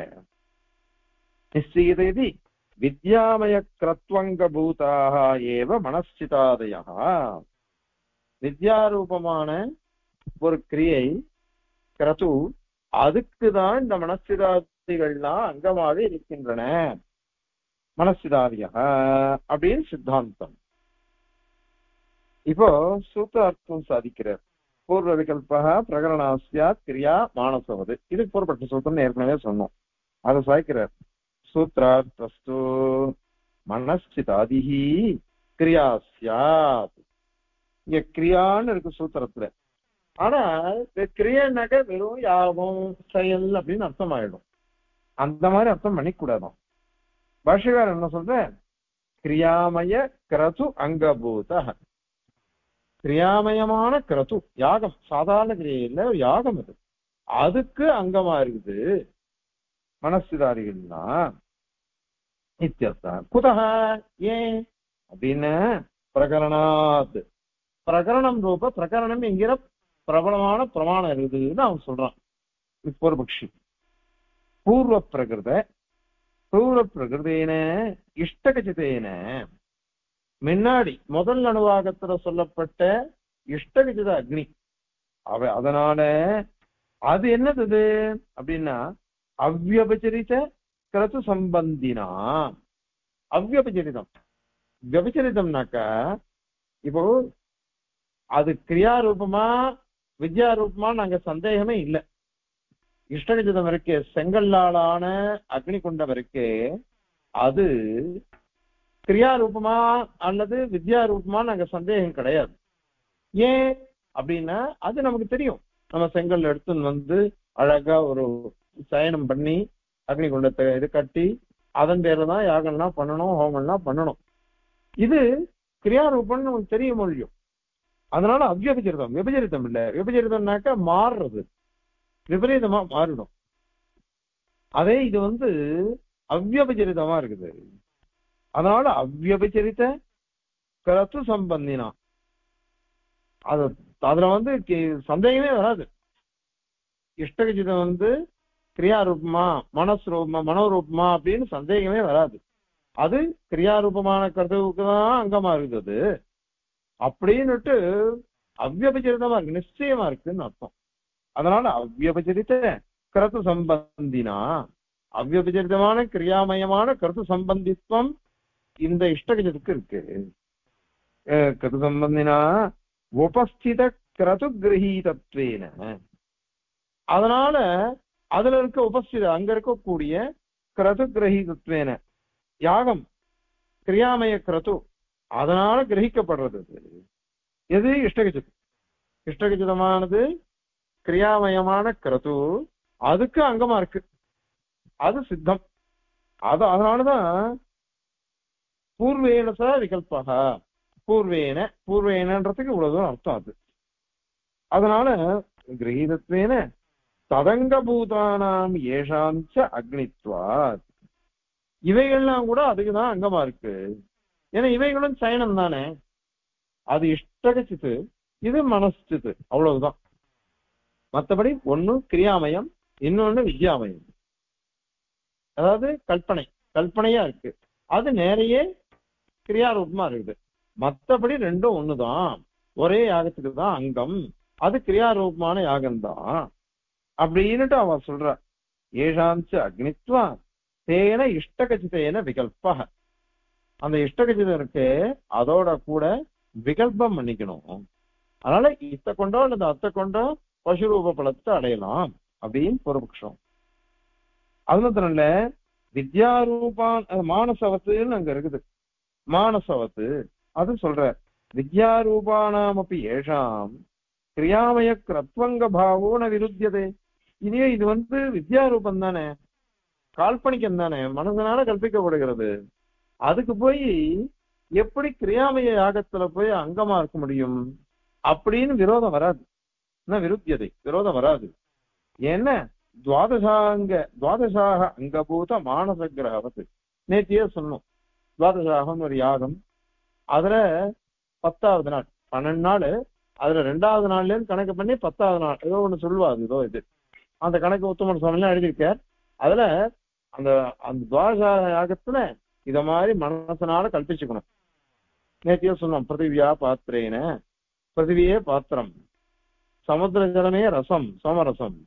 A: நிச்சயத இது வித்யாமய கிரத்வங்க பூதாக ஏவ மனஸ்சிதாதயா வித்யாரூபமான ஒரு கிரியை கிரது அதுக்குதான் இந்த மனசிதாதிகள்லாம் அங்கமாக இருக்கின்றன மனசிதாதியா அப்படின்னு சித்தாந்தம் இப்போ சூத்திரார்த்தம் சாதிக்கிறார் பூர்வ விகல்பா பிரகரணாசியா கிரியா மானசவது இதுக்கு பூர்வப்பட்ட சூத்திரம் ஏற்கனவே சொன்னோம் அதை சாய்க்கிறார் சூத்ரார்த்தஸ்து மனசிதாதிஹி கிரியா சியாத் இங்க கிரியான்னு இருக்கு சூத்திரத்துல ஆனா இந்த கிரியனாக்க வெறும் யாகம் செயல் அப்படின்னு அர்த்தம் ஆயிடும் அந்த மாதிரி அர்த்தம் பண்ணிக்கூடாதான் பாஷகாரன் என்ன சொல்ற கிரியாமய கிரது அங்கபூத கிரியாமயமான கிரது யாகம் சாதாரண கிரியையில ஒரு யாகம் இது அதுக்கு அங்கமா இருக்குது மனசுதாரிகள்னா நித்தியஸ்தா குதக ஏன் அப்படின்னு பிரகரணாத் பிரகரணம் ரூப பிரகரணம் என்கிற பிரபலமான பிரமாணம் இருக்குதுன்னு அவன் சொல்றான் இப்போ ஒரு பக்ஷி பூர்வ பிரகிருத பூர்வ பிரகிருதேன இஷ்டகஜிதேன முன்னாடி முதல் அணுவாகத்துல சொல்லப்பட்ட இஷ்டகஜித அக்னி அவ அதனால அது என்னது இது அப்படின்னா அவ்யபச்சரித கிரது சம்பந்தினா அவ்யபச்சரிதம் வியபச்சரிதம்னாக்கா இப்போ அது கிரியா ரூபமா வித்யா ரூபமா நாங்க சந்தேகமே இல்லை இஷ்டகஜிதம் இருக்கே செங்கல்லாலான அக்னி குண்டம் இருக்கே அது கிரியா ரூபமா அல்லது வித்யா ரூபமா நாங்க சந்தேகம் கிடையாது ஏன் அப்படின்னா அது நமக்கு தெரியும் நம்ம செங்கல் எடுத்துன்னு வந்து அழகா ஒரு சயனம் பண்ணி அக்னி குண்டத்தை இது கட்டி அதன் பேர்ல தான் யாகம்லாம் பண்ணணும் ஹோமம்லாம் பண்ணணும் இது கிரியாரூபம்னு நமக்கு தெரிய முடியும் அதனால அவ்யபிச்சரிதம் விபச்சரிதம் இல்ல விபச்சரிதம்னாக்க மாறுறது விபரீதமா மாறிடும் அதே இது வந்து அவ்யபச்சரிதமா இருக்குது அதனால அவ்யபச்சரித்த கருத்து சம்பந்தினா அது அதுல வந்து கி- சந்தேகமே வராது இஷ்டகஜிதம் வந்து கிரியாரூபமா மனஸ்ரூபமா மனோரூபமா அப்படின்னு சந்தேகமே வராது அது கிரியாரூபமான கருத்துவுக்கு தான் அங்கமா இருக்குது அப்படின்னுட்டு அவ்யபச்சரிதமா இருக்கு நிச்சயமா இருக்குன்னு அர்த்தம் அதனால அவ்யபச்சரித்த கருத்து சம்பந்தினா அவ்யபச்சரிதமான கிரியாமயமான கருத்து சம்பந்தித்வம் இந்த இஷ்டகஜத்துக்கு இருக்கு அஹ் கருத்து சம்பந்தினா உபஸ்தித கிரது கிரகீதத்வேன அதனால அதுல இருக்க உபஸ்தித அங்க இருக்கக்கூடிய கிரது கிரகீதத்வேன யாகம் கிரியாமய கிரது அதனால கிரகிக்கப்படுறது இது. எது இஷ்டகச்சிதம் இஷ்டகச்சிதமானது கிரியாமயமான கிரது அதுக்கு அங்கமா இருக்கு அது சித்தம் அது அதனாலதான் பூர்வேன ச விகல்பக பூர்வேன பூர்வேனன்றதுக்கு இவ்வளவு தூரம் அர்த்தம் அது அதனால கிரகீதத்வேன ததங்க பூதானாம் ஏஷாஞ்ச அக்னித்வாத் இவைகள்லாம் கூட அதுக்குதான் அங்கமா இருக்கு ஏன்னா இவைகளும் சயனம் தானே அது இஷ்டகச்சித்து இது மனசித்து அவ்வளவுதான் மத்தபடி ஒண்ணு கிரியாமயம் இன்னொன்னு வித்யாமயம் அதாவது கற்பனை கல்பனையா இருக்கு அது நேரையே கிரியாரூபமா இருக்குது மத்தபடி ரெண்டும் ஒண்ணுதான் ஒரே யாகத்துக்கு தான் அங்கம் அது கிரியாரூபமான யாகம்தான் அப்படின்னுட்டு அவ சொல்ற ஏஷாஞ்ச அக்னித்வா தேன இஷ்டகச்சிதேன விகல்பக அந்த இஷ்டகச்சிதம் இருக்கு அதோட கூட விகல்பம் பண்ணிக்கணும் அதனால இத்த கொண்டோ அல்லது அத்தை கொண்டோ பசுரூப பலத்தை அடையலாம் அப்படின்னு பூர்வபக்ஷம் அது மாத்திரம் இல்ல வித்யாரூபான் அஹ் மானசவத்துன்னு அங்க இருக்குது மானசவத்து அது சொல்ற வித்யாரூபானாம் அப்படி ஏஷாம் கிரியாமய கிரத்வங்க பாவோன விருத்தியதே இனியே இது வந்து வித்யாரூபம் தானே கால்பனிக்கம் தானே மனசனால கற்பிக்கப்படுகிறது அதுக்கு போய் எப்படி கிரியாமய யாகத்துல போய் அங்கமா இருக்க முடியும் அப்படின்னு விரோதம் வராது என்ன விருத்தியதை விரோதம் வராது என்ன துவாதசாங்க துவாதசாக அங்கபூத மானச கிரகவத்து நேத்தியே சொன்னோம் துவாதசாகம் ஒரு யாகம் அதுல பத்தாவது நாள் பன்னெண்டு நாள் அதுல ரெண்டாவது நாள்ல இருந்து கணக்கு பண்ணி பத்தாவது நாள் ஏதோ ஒண்ணு சொல்லுவா அது ஏதோ இது அந்த கணக்கு உத்தமன் சுவாமி எழுதியிருக்கார் அதுல அந்த அந்த துவாதசா யாகத்துல இத மாதிரி மனசனால கல்பிச்சுக்கணும் நேத்தியே சொன்னோம் பிருத்திவியா பாத்திரேன பிருத்திவியே பாத்திரம் சமுத்திர ஜலமே ரசம் சோமரசம்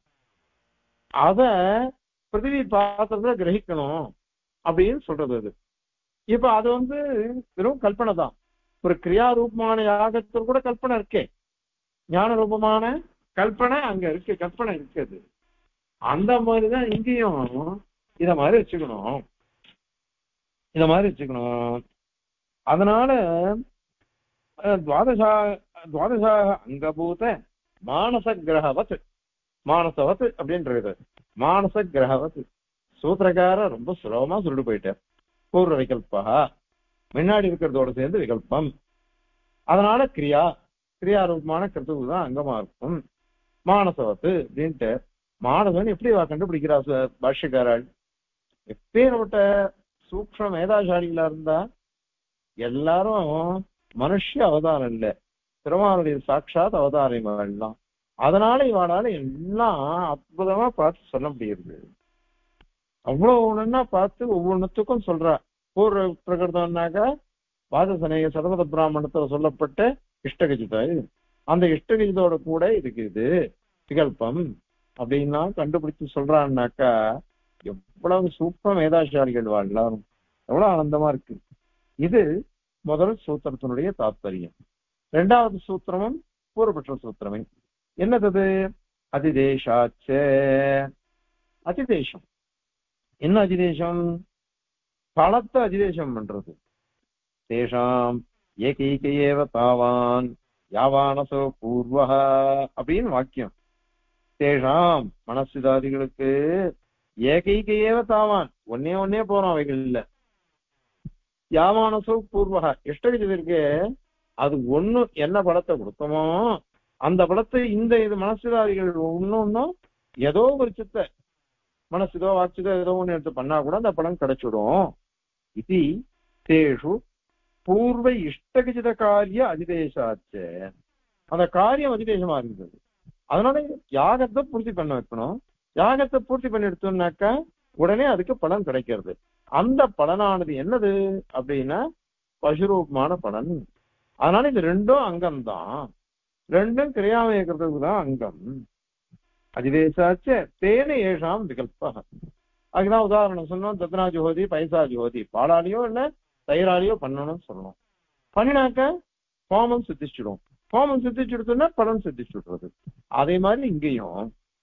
A: அத பிருத்திவி பாத்திரத்துல கிரகிக்கணும் அப்படின்னு சொல்றது அது இப்ப அது வந்து வெறும் கல்பனை தான் ஒரு கிரியா ரூபமான யாகத்தில் கூட கல்பனை இருக்கே ஞான ரூபமான கல்பனை அங்க இருக்கு கற்பனை இருக்குது அந்த மாதிரிதான் இங்கேயும் இத மாதிரி வச்சுக்கணும் இத மாதிரி வச்சுக்கணும் அதனால அஹ், துவாதசா துவாதசா அங்கபூத மானச கிரகவத் மானசவத் அப்படின்றது மானச கிரகவத் சூத்திரக்கார ரொம்ப சுலபமா சொல்லிட்டு போயிட்டார் பூர்வ விகல்பா முன்னாடி இருக்கிறதோட சேர்ந்து விகல்பம் அதனால கிரியா கிரியா ரூபமான கிருத்துக்கு தான் அங்கமா இருக்கும் மானசவத்து அப்படின்ட்டு மானசன் எப்படி அவ கண்டுபிடிக்கிறா சு- பாஷ்யக்காராள் எப்பேற்பட்ட சூக்ஷ்ம மேதாசாலிகளா இருந்தா எல்லாரும் மனுஷ அவதாரம் இல்ல திருமாவளுடைய சாட்சாத் அவதாரம் இவெல்லாம் அதனால இவாளால எல்லாம் அற்புதமா பார்த்து சொல்ல முடியுது அவ்வளவு ஒண்ணுன்னா பார்த்து ஒவ்வொன்றுத்துக்கும் சொல்றா பூர்வ பிரகிருதம்னாக்கா வாதசனேக சதவத பிராமணத்துல சொல்லப்பட்ட இஷ்டகஜிதா இது. அந்த இஷ்டகஜிதோட கூட இதுக்கு இது விகல்பம் அப்படின்னா கண்டுபிடிச்சு சொல்றான்னாக்கா எவ்வளவு சூப்பர் மேதாசாலிகள் வா எல்லாரும் எவ்வளவு ஆனந்தமா இருக்கு இது முதல் சூத்திரத்தினுடைய தாத்பரியம் இரண்டாவது சூத்திரமும் பூர்வபட்ச சூத்திரமே என்னது அதிதேஷாச்ச அதிதேசம் என்ன அதிதேசம் பலத்தை அதிதேசம் பண்றது தேஷாம் ஏகைக ஏவ தாவான் யாவானசோ பூர்வஹ அப்படின்னு வாக்கியம் தேஷாம் மனசிதாதிகளுக்கு ஏகைக ஏவ தாவான் ஒன்னே ஒன்னே போறோம் அவைகள் இல்ல யாவானசோ பூர்வக இஷ்டகஜது இருக்கு அது ஒண்ணு என்ன படத்தை கொடுத்தோமோ அந்த படத்தை இந்த இது மனசிதாதிகள் ஒன்னொன்னும் ஏதோ ஒரு சித்த மனசிதோ வாச்சிதோ ஏதோ ஒண்ணு எடுத்து பண்ணா கூட அந்த படம் கிடைச்சிடும் இது தேஷு பூர்வ இஷ்டகஜித காரிய அதிதேசாச்ச அந்த காரியம் அதிதேசமா இருந்தது அதனால யாகத்தை பூர்த்தி பண்ண வைக்கணும் யாகத்தை பூர்த்தி பண்ணி எடுத்தோம்னாக்கா உடனே அதுக்கு பலன் கிடைக்கிறது அந்த பலனானது என்னது அப்படின்னா பசுரூபமான பலன் அதனால இது ரெண்டும் அங்கம்தான் ரெண்டும் கிரியாமயக்கிறதுக்கு தான் அங்கம் அதிதேசாச்ச தேன ஏஷாம் விகல்ப அதுக்குதான் உதாரணம் சொன்னோம் தத்னா ஜோதி பைசா ஜோதி பாலாலேயோ இல்ல தயிராலேயோ பண்ணணும்னு சொல்லணும் பண்ணினாக்க ஹோமம் சித்திச்சிடும் ஹோமம் சித்திச்சுடுத்துன்னா பலன் சித்திச்சுடுறது அதே மாதிரி இங்கேயும்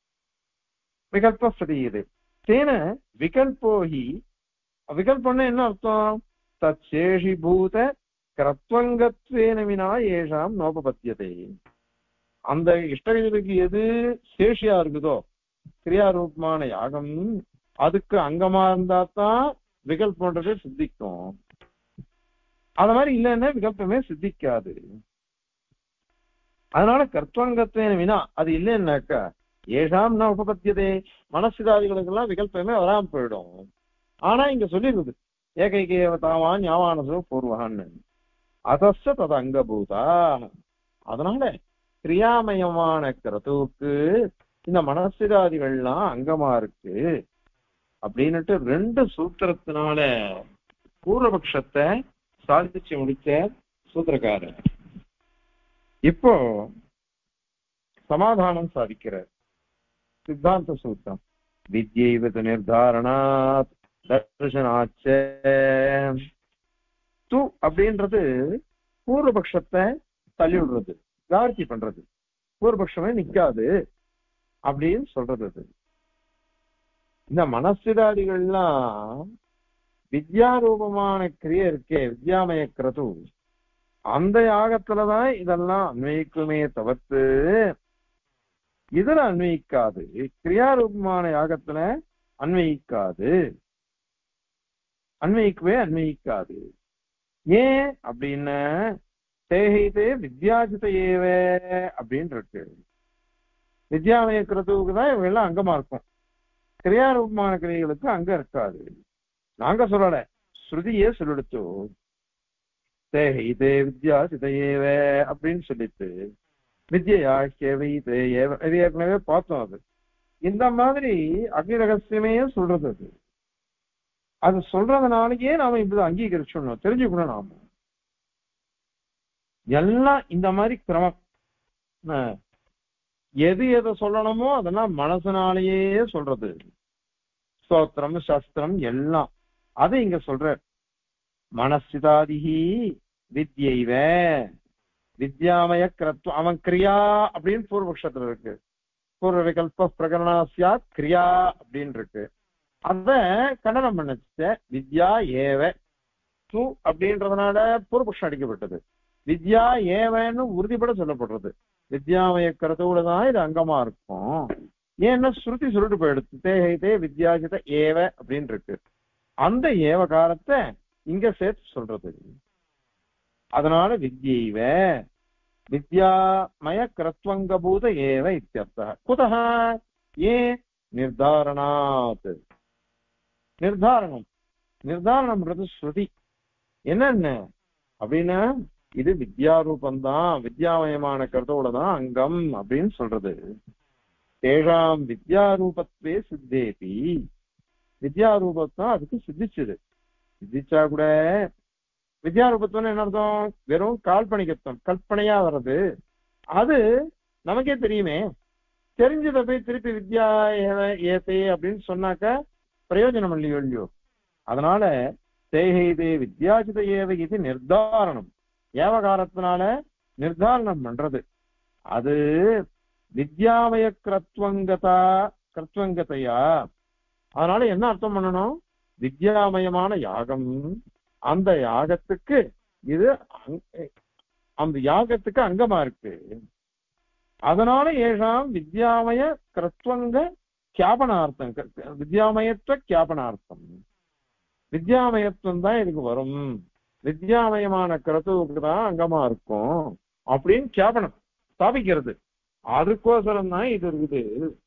A: விகல்ப பிரதீயது தேன விகல்போஹி விகல்பம்னா என்ன அர்த்தம் தச்சேஷிபூத கிரத்வங்கத்வேன வினா ஏஷாம் நோபபத்தியதே அந்த இஷ்டகதிகளுக்கு எது சேஷியா இருக்குதோ கிரியாரூபமான யாகம் அதுக்கு அங்கமா இருந்தா தான் விகல்பம்ன்றது சித்திக்கும் அத மாதிரி இல்லைன்னா விகல்பமே சித்திக்காது அதனால கர்த்தவங்கத்வேன வினா அது இல்லைன்னாக்கா ஏஷாம் நான் உபபத்தியதே மனசிதாதிகளுக்கெல்லாம் விகல்பமே வராம போயிடும் ஆனா இங்க சொல்லிருக்குது ஏகைகேவ தாவான் ஞாவானசோ பூர்வகான்னு அதஸ்ய தது அங்கபூதா அதனால கிரியாமயமான கிரதுவுக்கு இந்த மனசிதாதிகள்லாம் அங்கமா இருக்கு அப்படின்னுட்டு ரெண்டு சூத்திரத்தினால பூர்வபக்ஷத்தை சாதிச்சு முடிச்ச சூத்திரக்காரர் இப்போ சமாதானம் சாதிக்கிறார் சித்தாந்த சூத்திரம் வித்யைவத நிர்தாரணாத் தர்ஷனாச்ச து அப்படின்றது பூர்வபக்ஷத்தை தள்ளி விடுறது கார்த்தி பண்றது பூர்வபக்ஷமே நிக்காது அப்படின்னு சொல்றது அது இந்த மனசிதாதிகள்லாம் வித்யாரூபமான கிரியை இருக்கே வித்யாமய கிரது அந்த யாகத்துலதான் இதெல்லாம் அன்வயிக்குமே தவிர்த்து இதுல அன்வயிக்காது கிரியாரூபமான யாகத்துல அன்வயிக்காது அன்வயிக்கவே அன்வயிக்காது ஏன் அப்படின்னு தேகைதே வித்யாஜித ஏவ அப்படின்னு இருக்கு வித்யாமய கிரதுவுக்கு தான் இவங்க எல்லாம் அங்கமா இருக்கும் கிரியாரூபமான கிரியைகளுக்கு அங்க இருக்காது நாங்க சொல்லல ஸ்ருதியே சொல்லிடுச்சு தேகைதே வித்யாஜித ஏவ அப்படின்னு சொல்லிட்டு வித்யா கேவை இது ஏவ- இது ஏற்கனவே பார்த்தோம் அது இந்த மாதிரி அக்னி ரகசியமே சொல்றது அது அது சொல்றதுனாலயே நாம இப்படி அங்கீகரிச்சிடணும் தெரிஞ்சுக்கணும் நாம எல்லாம் இந்த மாதிரி கிரமம் அஹ், எது எதை சொல்லணுமோ அதெல்லாம் மனசனாலேயே சொல்றது ஸ்தோத்திரம் சாஸ்திரம் எல்லாம் அது இங்க சொல்ற மனசிதாதிகி வித்யைவ வித்யாமய கிரத்வம் அவன் கிரியா அப்படின்னு பூர்வபக்ஷத்துல இருக்கு பூர்வ விகல்ப பிரகரணா சியாத் கிரியா அப்படின்னு இருக்கு அத கண்டனம் பண்ணுச்சு வித்யா ஏவ து அப்படின்றதுனால பூர்வபக்ஷம் அடிக்கப்பட்டது வித்யா ஏவன்னு உறுதிப்பட சொல்லப்படுறது வித்யாமய கருத்தோட தான் இது அங்கமா இருக்கும் ஏன்னா ஸ்ருதி சொல்லிட்டு போயிடுச்சு தேகைதே வித்யாஜித ஏவ அப்படின்னு இருக்கு அந்த ஏவகாரத்தை இங்க சேர்த்து சொல்றது அதனால வித்யைவ வித்யாமய கிரத்வங்கபூத ஏவ இத்தியர்த்தः குதः ஏ நிர்தாரணாத் நிர்தாரணம் நிர்தாரணம்ன்றது ஸ்ருதி என்னென்ன அப்படின்னா இது வித்யாரூபந்தான் வித்யாமயமான கருத்தோட தான் அங்கம் அப்படின்னு சொல்றது தேஷாம் வித்யாரூபத்வே சித்தேபி வித்யாரூபத்தான் அதுக்கு சித்திச்சது சித்திச்சா கூட வித்யாரூபத்துவம் என்ன அர்த்தம் வெறும் கால்பனிகத்துவம் கற்பனையா வர்றது அது நமக்கே தெரியுமே தெரிஞ்சதை போய் திருப்பி வித்யா ஏவ- ஏத்தே அப்படின்னு சொன்னாக்க பிரயோஜனம் இல்லையோ இல்லையோ அதனால தேகைதே வித்யாஜித ஏவ இது நிர்தாரணம் ஏவகாரத்தினால நிர்தாரணம் பண்றது அது வித்யாமய கிரத்வங்கதா கிரத்வங்கதையா அதனால என்ன அர்த்தம் பண்ணணும் வித்யாமயமான யாகம் அந்த யாகத்துக்கு இது அங்க- அந்த யாகத்துக்கு அங்கமா இருக்கு அதனால ஏஷாம் வித்யாமய கிரத்வங்க கியாபனார்த்தம் க- வித்யாமயத்துவ கியாபனார்த்தம் வித்யாமயத்துவம் தான் இதுக்கு வரும் வித்யாமயமான கிரத்துவுக்கு தான் அங்கமா இருக்கும் அப்படின்னு கியாபனம் ஸ்தாபிக்கிறது அதுக்கோசரம் தான் இது இருக்குது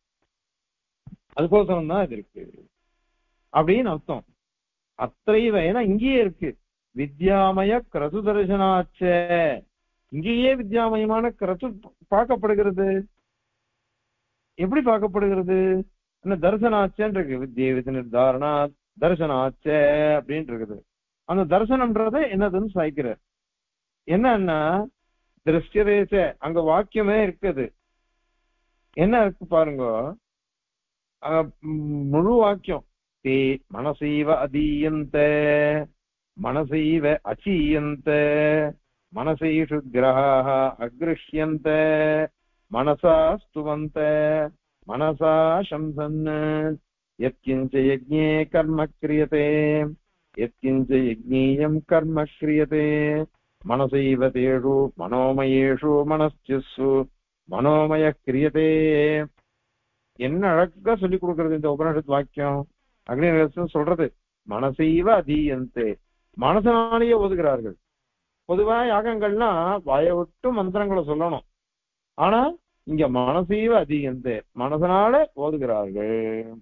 A: அதுக்கோசரம் தான் இது இருக்கு அப்படின்னு அர்த்தம் அத்தைவ ஏன்னா இங்கேயே இருக்கு வித்யாமய கிரது தரிசனாச்ச இங்கேயே வித்யாமயமான கிரது பார்க்கப்படுகிறது எப்படி பார்க்கப்படுகிறது என்ன தரிசனாச்சேன்னு இருக்கு வித்யேவித நிர்தாரணா தரிசனாச்ச அப்படின்னு இருக்குது அந்த தரிசனம்ன்றது என்னதுன்னு சாய்க்கிறார் என்னன்னா திருஷ்யதேச அங்க வாக்கியமே இருக்குது என்ன இருக்கு பாருங்க அங்க ம், முழு வாக்கியம் தே மனசைவ அதீயந்த மனசைவ அச்சீயந்த மனசைஷு கிரகாः அக்ருஷ்யந்த மனசா ஸ்துவந்த மனசா சம்சன் யத்கிஞ்ச யஜ்ஞே கர்ம கிரியதே எத்கிஞ்ச யஜ்ஞீயம் கர்ம கிரியதே மனசைவ தேஷு மனோமயேஷு மனஸ்சிஸ்ஸு மனோமய கிரியதே என்ன அழகா சொல்லி கொடுக்கறது இந்த உபனிஷத் வாக்கியம் அக்னி ரகசியம் சொல்றது மனசைவ அதீயந்தே மனசனாலேயே ஒதுகிறார்கள் பொதுவா யாகங்கள்னா வாயை விட்டு மந்திரங்களை சொல்லணும் ஆனா இங்க மனசைவ அதிகந்தே மனசனால ஓதுகிறார்கள்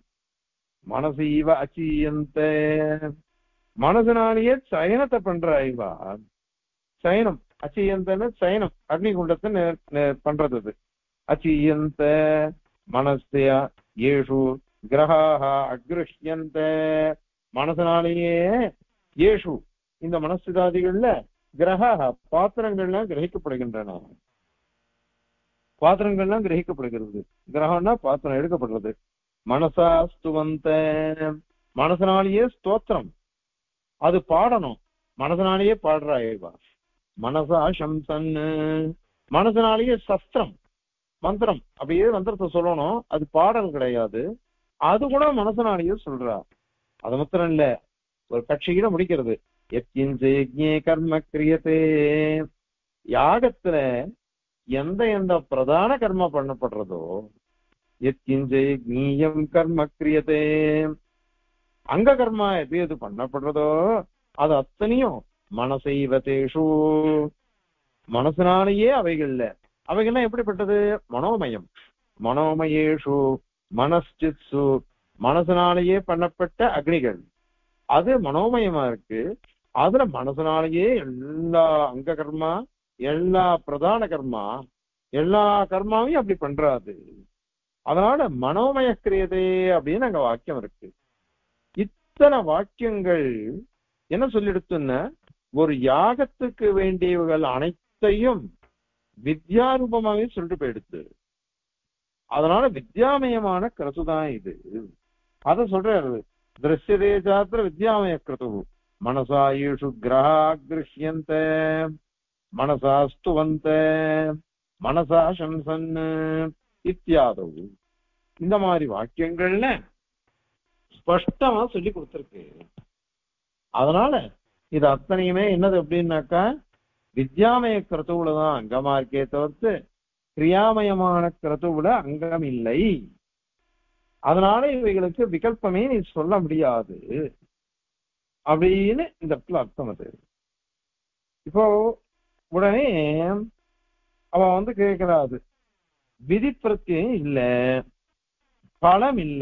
A: மனசைவ அச்சீயந்தே மனசனாலேயே சயனத்தை பண்ற ஐவா சயனம் அச்சீயந்தன்னு சயனம் அக்னி குண்டத்தை நே- நே- பண்றது அது அச்சீயந்த மனசிய ஏஷு கிரகாக அக்ருஷ்யந்த மனசனாலேயே ஏஷு இந்த மனசுதாதிகள்ல கிரகாக பாத்திரங்கள்லாம் கிரகிக்கப்படுகின்றன பாத்திரங்கள்லாம் கிரகிக்கப்படுகிறது கிரகம்னா பாத்திரம் எடுக்கப்படுறது மனசா ஸ்துவந்த மனசனாலேயே ஸ்தோத்திரம் அது பாடணும் மனசனாலேயே பாடுறாயேவா மனசா சம்சன் மனசனாலேயே சஸ்திரம் மந்திரம் அப்படியே மந்திரத்தை சொல்லணும் அது பாடல் கிடையாது அது கூட மனசனாலேயே சொல்றா அது மாத்திரம் இல்ல ஒரு கட்சியில முடிக்கிறது எத்கிஞ்ச யஜ்ஞே கர்ம கிரியதே யாகத்துல எந்த எந்த பிரதான கர்ம பண்ணப்படுறதோ எத்கிஞ்ச யஜ்ஞீயம் கர்ம கிரியதே அங்க கர்மா எது எது பண்ணப்படுறதோ அது அத்தனையும் மனசைவதேஷு மனசனாலேயே அவைகள்ல அவைகள்லாம் எப்படிப்பட்டது மனோமயம் மனோமயேஷு மனஸ்சித்சு மனசனாலேயே பண்ணப்பட்ட அக்னிகள் அது மனோமயமா இருக்கு அதுல மனசனாலேயே எல்லா அங்க கர்மா எல்லா பிரதான கர்மா எல்லா கர்மாவையும் அப்படி பண்றாது அதனால மனோமய கிரியதே அப்படின்னு அங்க வாக்கியம் இருக்கு இத்தனை வாக்கியங்கள் என்ன சொல்லிடுத்துன்னா ஒரு யாகத்துக்கு வேண்டியவர்கள் அனைத்தையும் வித்யாரூபமாவே சொல்லிட்டு போயிடுத்து அதனால வித்யாமயமான கிரதுதான் இது அத சொல்றாரு திருஷ்யதே சாத்திர வித்யாமய கிருது மனசா ஈஷு கிரகாகிருஷ்யந்த மனசா ஸ்துவந்த மனசா சம்சன் இத்தியாதவு இந்த மாதிரி வாக்கியங்கள்ல ஸ்பஷ்டமா சொல்லி கொடுத்திருக்கு அதனால இது அத்தனையுமே என்னது அப்படின்னாக்கா வித்யாமய கிரதுவுல தான் அங்கமா இருக்கே தவிர்த்து கிரியாமயமான கிரதுவுல அங்கம் இல்லை அதனால இவைகளுக்கு விகல்பமே நீ சொல்ல முடியாது அப்படின்னு இந்த இடத்துல அர்த்தம் அது இப்போ உடனே அவ வந்து கேட்கிறாது விதி பிரத்தியம் இல்ல பலம் இல்ல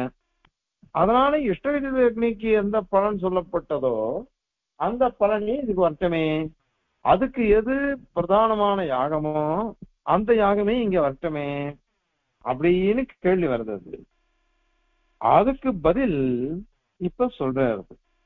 A: அதனால இஷ்டவிதி அக்னிக்கு எந்த பலன் சொல்லப்பட்டதோ அந்த பலனே இதுக்கு வரட்டுமே அதுக்கு எது பிரதானமான யாகமோ அந்த யாகமே இங்க வரட்டுமே அப்படின்னு கேள்வி வருது அது அதுக்கு பதில் இப்ப சொல்றாரு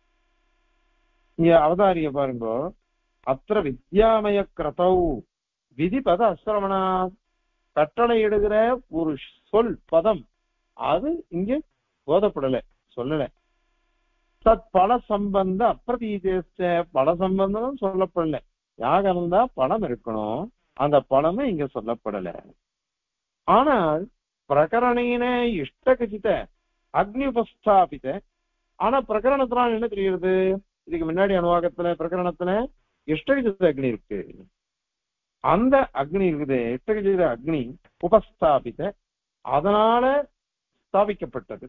A: இங்க அவதாரிய பாருங்க அத்திர வித்யாமய கிரதௌ விதிபத அசிரமணா கட்டளை இடுகிற ஒரு சொல் பதம் அது இங்க போதப்படல சொல்லல தத் பல சம்பந்த அப்பிரதீதேச்ச பல சம்பந்தம் சொல்லப்படல யாகம் இருந்தா பணம் இருக்கணும் அந்த பணமும் இங்க சொல்லப்படல ஆனால் பிரகரணீன இஷ்டகசித அக்னி உபஸ்தாபித ஆனா பிரகரணத்தினால என்ன தெரிகிறது இதுக்கு முன்னாடி அனுவாகத்துல பிரகரணத்துல இஷ்டகசித அக்னி இருக்கு அந்த அக்னி இருக்குது இஷ்டகசித அக்னி உபஸ்தாபித அதனால ஸ்தாபிக்கப்பட்டது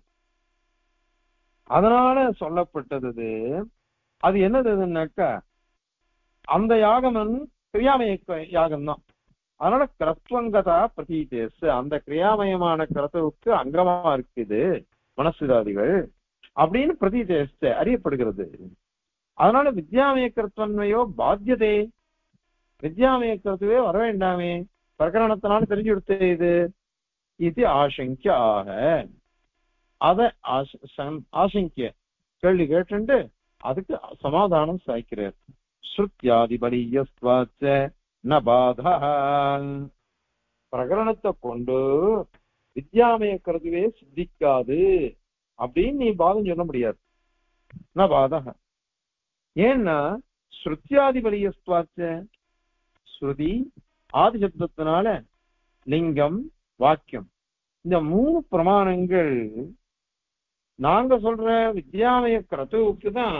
A: அதனால சொல்லப்பட்டது இது. அது என்னதுன்னாக்கா அந்த யாகம் கிரியாமய யாகம் தான் அதனால கிரத்வங்கதா பிரதீதேஸ் அந்த கிரியாமயமான கிரத்துவுக்கு அங்கமா இருக்குது மனசுதாதிகள் அப்படின்னு பிரதீதேஸ் அறியப்படுகிறது அதனால வித்யாமய கிருத்தன்மையோ பாத்தியதே வித்யாமய கிருத்துவே வர வேண்டாமே பிரகரணத்தினால தெரிஞ்சு கொடுத்த இது இது ஆசங்கிய ஆக அத ஆச- சம்- ஆசங்கிய கேள்வி கேட்டுண்டு அதுக்கு சமாதானம் சாய்க்கிறார் ஸ்ருத்யாதி பலியஸ்வாச்ச ந பாதா பிரகரணத்தை கொண்டு வித்யாமய கருதுவே சித்திக்காது அப்படின்னு நீ பாதம் சொல்ல முடியாது ந பாதா ஏன்னா ஸ்ருத்யாதி பலியஸ்வாச்ச ஸ்ருதி ஆதி சப்தத்தினால லிங்கம் வாக்கியம் இந்த மூணு பிரமாணங்கள் நாங்க சொல்ற வித்யாமய கிரதுவுக்கு தான்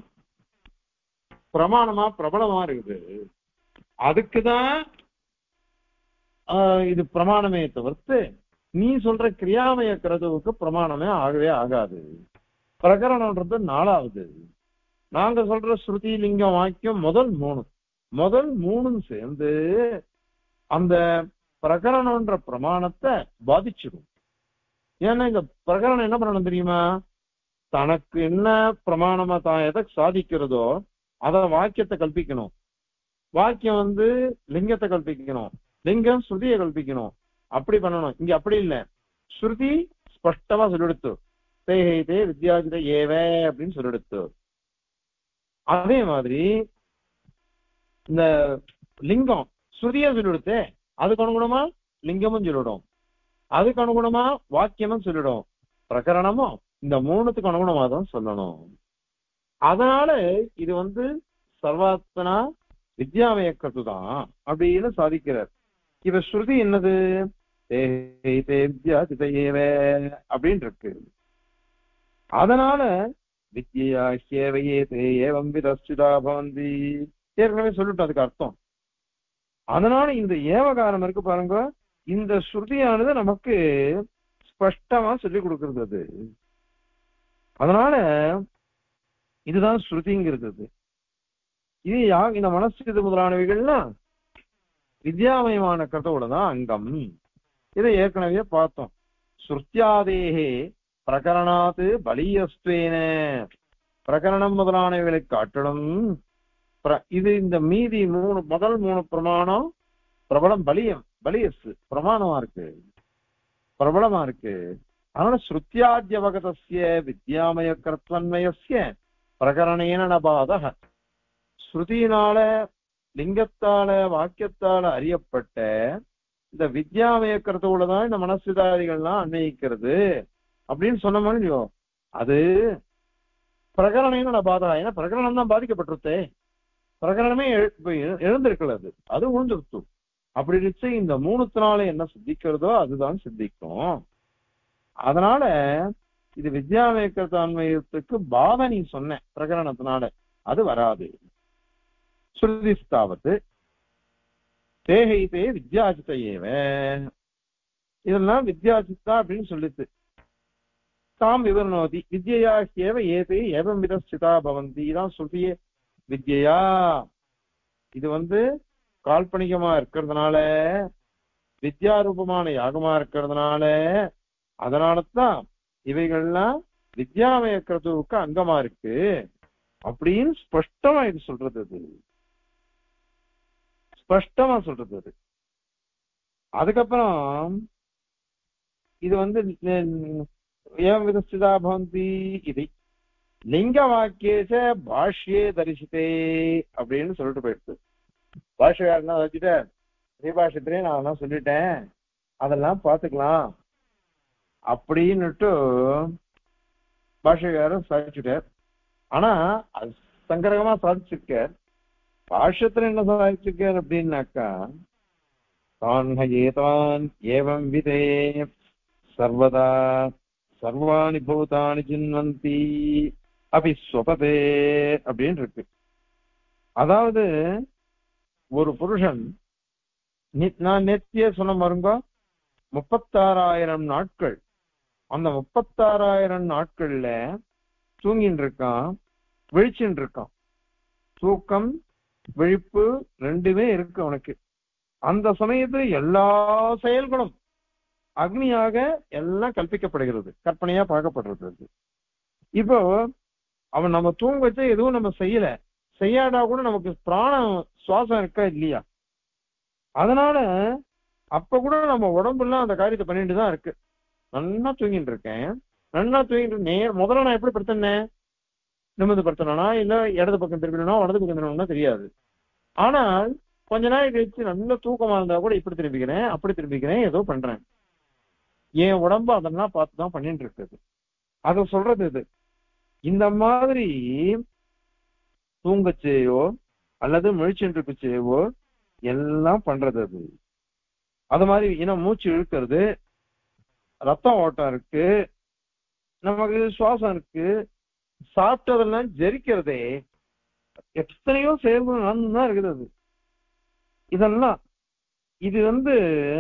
A: பிரமாணமா பிரபலமா இருக்குது அதுக்குதான் ஆஹ், இது பிரமாணமே தவிர்த்து நீ சொல்ற கிரியாமய கிரதுவுக்கு பிரமாணமே ஆகவே ஆகாது பிரகரணம்ன்றது நாலாவது நாங்க சொல்ற ஸ்ருதி லிங்கம் வாக்கியம் முதல் மூணு முதல் மூணும் சேர்ந்து அந்த பிரகரணம்ன்ற பிரமாணத்தை பாதிச்சிடும் ஏன்னா இந்த பிரகரணம் என்ன பண்ணணும் தெரியுமா தனக்கு என்ன பிரமாணமா தான் எதை சாதிக்கிறதோ அத வாக்கியத்தை கல்பிக்கணும் வாக்கியம் வந்து லிங்கத்தை கல்பிக்கணும் லிங்கம் ஸ்ருதியை கல்பிக்கணும் அப்படி பண்ணணும் இங்க அப்படி இல்ல ஸ்ருதி ஸ்பஷ்டமா சொல்லிடுத்து தேஹைதே வித்யாஜித ஏவ அப்படின்னு சொல்லிடுத்து அதே மாதிரி இந்த லிங்கம் ஸ்ருதியா சொல்லிடுத்தே அதுக்கு அனுகுணமா லிங்கமும் சொல்லிடும் அதுக்கு அனுகுணமா வாக்கியமும் சொல்லிடும் பிரகரணமும் இந்த மூணுத்துக்கு அனுகுணமா தான் சொல்லணும் அதனால இது வந்து சர்வாத்மனா வித்யாமய கருத்து தான் அப்படின்னு சாதிக்கிறார் இப்ப ஸ்ருதி என்னது தேஹே தே வித்யா சிதையேவ அப்படின்னு இருக்கு அதனால வித்யா ஹேவையே தே ஏவம் விதஸ்திதா பவந்தி ஏற்கனவே சொல்லிட்டோம் அதுக்கு அர்த்தம் அதனால இந்த ஏவகாரம் இருக்கு பாருங்க இந்த ஸ்ருதியானது நமக்கு ஸ்பஷ்டமா சொல்லி கொடுக்கிறது அது அதனால இதுதான் ஸ்ருதிங்கிறது அது. இது யா இந்த மனசு இது முதலானவைகள்லாம் வித்யாமயமான கருத்தோட தான் அங்கம் இதை ஏற்கனவே பார்த்தோம் ஸ்ருத்தியாதேகே பிரகரணாத்து பலியஸ்துவேன பிரகரணம் முதலானவைகளை காட்டிலும் பிர- இது இந்த மீதி மூணு முதல் மூணு பிரமாணம் பிரபலம் பலியம் பலியஸ் பிரமாணமா இருக்கு பிரபலமா இருக்கு அதனால ஸ்ருத்தியாத்யவகதஸ்ய வித்யாமய கர்த்தன்மயஸ்ய பிரகரணேன நபாதக ஸ்ருதியினால லிங்கத்தால வாக்கியத்தால அறியப்பட்ட இந்த வித்யாமய கருத்தோட தான் இந்த மனசிதாரிகள்லாம் அன்வயிக்கிறது அப்படின்னு சொன்ன இல்லையோ அது பிரகரணேன நபாதா ஏன்னா பிரகரணம் தான் பாதிக்கப்பட்டிருத்தே பிரகரணமே எழு- இப்ப எழு- எழுந்திருக்கல அது அது உழுந்துருத்து அப்படி இருந்துச்சு இந்த மூணுத்தினால என்ன சித்திக்கிறதோ அதுதான் சித்திக்கும் அதனால இது வித்யாமயக்க தன்மயத்துக்கு பாத நீ சொன்ன பிரகரணத்தினால அது வராது ஸ்ருதிஸ்தாவது தேகைத்தே வித்யாஜித ஏவ இதெல்லாம் வித்யாஜித்தா அப்படின்னு சொல்லிச்சு தாம் விவரணோதி வித்யா ஏவ ஏதே ஏவம் விதஸ்திதா பவந்தி இதான் ஸ்ருதியே வித்யா இது வந்து கால்பனிகமா இருக்கிறதுனால வித்யாரூபமான யாகமா இருக்கிறதுனால அதனாலதான் இவைகள்லாம் வித்யாமய கிரதுவுக்கு அங்கமா இருக்கு அப்படின்னு ஸ்பஷ்டமா இது சொல்றது அது ஸ்பஷ்டமா சொல்றது அது அதுக்கப்புறம் இது வந்து ஏன் விதஸ்திதா பவந்தி இது லிங்க வாக்கியேச பாஷ்யே தரிசித்தே அப்படின்னு சொல்லிட்டு போயிடுது பாஷ்யக்காரனா வச்சுட்டு ஸ்ரீபாஷத்திலே நான் எல்லாம் சொல்லிட்டேன் அதெல்லாம் பாத்துக்கலாம் அப்படின்னுட்டு பாஷ்யக்காரர் சாதிச்சுட்டார் ஆனா அது சங்கரகமா சாதிச்சிருக்கார் பாஷ்யத்துல என்ன சாதிச்சிருக்கார் அப்படின்னாக்கா தான் ஏதான் ஏவம் விதே சர்வதா சர்வாணி பூதானி சின்வந்தி அபி ஸ்வபதே அப்படின்னு இருக்கு அதாவது ஒரு புருஷன் நி- நான் நேத்தியே சொன்ன பாருங்க முப்பத்தாறாயிரம் நாட்கள் அந்த முப்பத்தாறாயிரம் நாட்கள்ல தூங்கின்னு இருக்கான் விழிச்சுட்டு இருக்கான் தூக்கம் விழிப்பு ரெண்டுமே இருக்கு அவனுக்கு அந்த சமயத்துல எல்லா செயல்களும் அக்னியாக எல்லாம் கற்பிக்கப்படுகிறது கற்பனையா பார்க்கப்படுறது அது. இப்போ அவன் நம்ம தூங்க வச்சா எதுவும் நம்ம செய்யல செய்யாடா கூட நமக்கு பிராணம் சுவாசம் இருக்கா இல்லையா அதனால அப்ப கூட நம்ம உடம்புலாம் அந்த காரியத்தை பண்ணிட்டு தான் இருக்கு நல்லா தூங்கிட்டு இருக்கேன் நல்லா தூங்கிட்டு நேர் முதல்ல நான் எப்படி படுத்தினேன் நிமிர்ந்து படுத்தனா இல்ல இடது பக்கம் திரும்பினா வலது பக்கம் திரும்பணும்னா தெரியாது ஆனால் கொஞ்ச நாள் கழிச்சு நல்ல தூக்கமா இருந்தா கூட இப்படி திரும்பிக்கிறேன் அப்படி திரும்பிக்கிறேன் ஏதோ பண்றேன் என் உடம்பு அதெல்லாம் பார்த்து தான் பண்ணிட்டு இருக்குது அத சொல்றது இது இந்த மாதிரி தூங்கச்சேயோ அல்லது முழிச்சுட்டு செய்யவோ எல்லாம் பண்றது அது அது மாதிரி இனம் மூச்சு இழுக்கிறது ரத்தம் ஓட்டம் இருக்கு நமக்கு சுவாசம் இருக்கு சாப்பிட்டதெல்லாம் ஜெரிக்கிறதே எத்தனையோ செயல்கள் நடந்துதான் இருக்குது அது இதெல்லாம் இது வந்து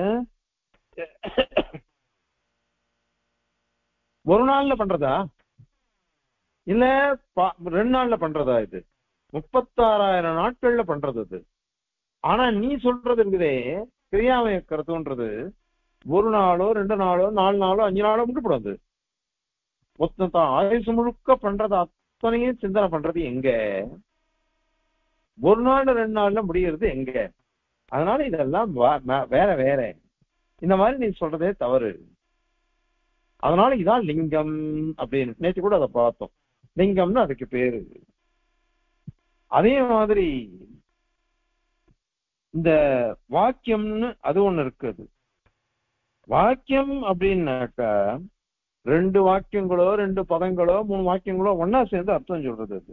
A: ஒரு நாள்ல பண்றதா இல்ல பா- ரெண்டு நாள்ல பண்றதா இது முப்பத்தாறாயிரம் நாட்கள்ல பண்றது அது ஆனா நீ சொல்றது இருக்குதே கிரியாமய கருத்துன்றது ஒரு நாளோ ரெண்டு நாளோ நாலு நாளோ அஞ்சு நாளோ முடிப்படாது மொத்தம் தான் ஆயுசு முழுக்க பண்றது அத்தனையும் சிந்தனை பண்றது எங்க ஒரு நாள் ரெண்டு நாள்ல முடியறது எங்க அதனால இதெல்லாம் வா- ம- வேற வேற இந்த மாதிரி நீ சொல்றதே தவறு அதனால இதான் லிங்கம் அப்படின்னு நேற்று கூட அதை பார்த்தோம் லிங்கம்னு அதுக்கு பேரு அதே மாதிரி இந்த வாக்கியம்னு அது ஒண்ணு இருக்குது வாக்கியம் அப்படின்னாக்கா ரெண்டு வாக்கியங்களோ ரெண்டு பதங்களோ மூணு வாக்கியங்களோ ஒன்னா சேர்ந்து அர்த்தம் சொல்றது அது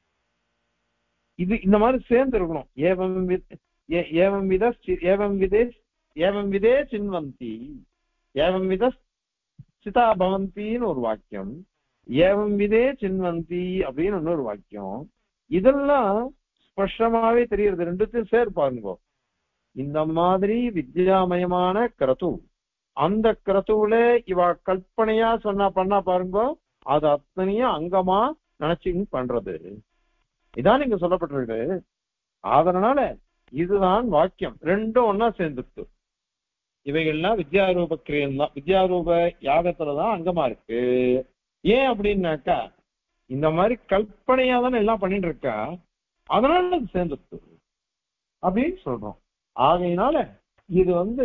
A: இது இந்த மாதிரி சேர்ந்து இருக்கணும் ஏவம் வித் ஏ- ஏவம் வித சி- ஏவம் விதே ஏவம் விதே சின்வந்தி ஏவம் வித சிதா பவந்தின்னு ஒரு வாக்கியம் ஏவம் விதே சின்வந்தி அப்படின்னு இன்னொரு வாக்கியம் இதெல்லாம் ஸ்பஷ்டமாவே தெரியுது ரெண்டுத்தையும் சேர் பாருங்க இந்த மாதிரி வித்யாமயமான கிரது அந்த கிரத்துவுல இவ கற்பனையா சொன்னா பண்ணா பாருங்க அது அத்தனையும் அங்கமா நினைச்சு பண்றது இதான் இங்க சொல்லப்பட்டிருக்கு அதனால இதுதான் வாக்கியம் ரெண்டும் ஒன்னா சேர்ந்துருக்கு இவைகள்லாம் வித்யாரூப கிரியம் தான் வித்யாரூப யாகத்துலதான் அங்கமா இருக்கு ஏன் அப்படின்னாக்கா இந்த மாதிரி கற்பனையா தானே எல்லாம் பண்ணிட்டு இருக்கா அதனால அது சேர்ந்துருக்கு அப்படின்னு சொல்றோம் ஆகையினால இது வந்து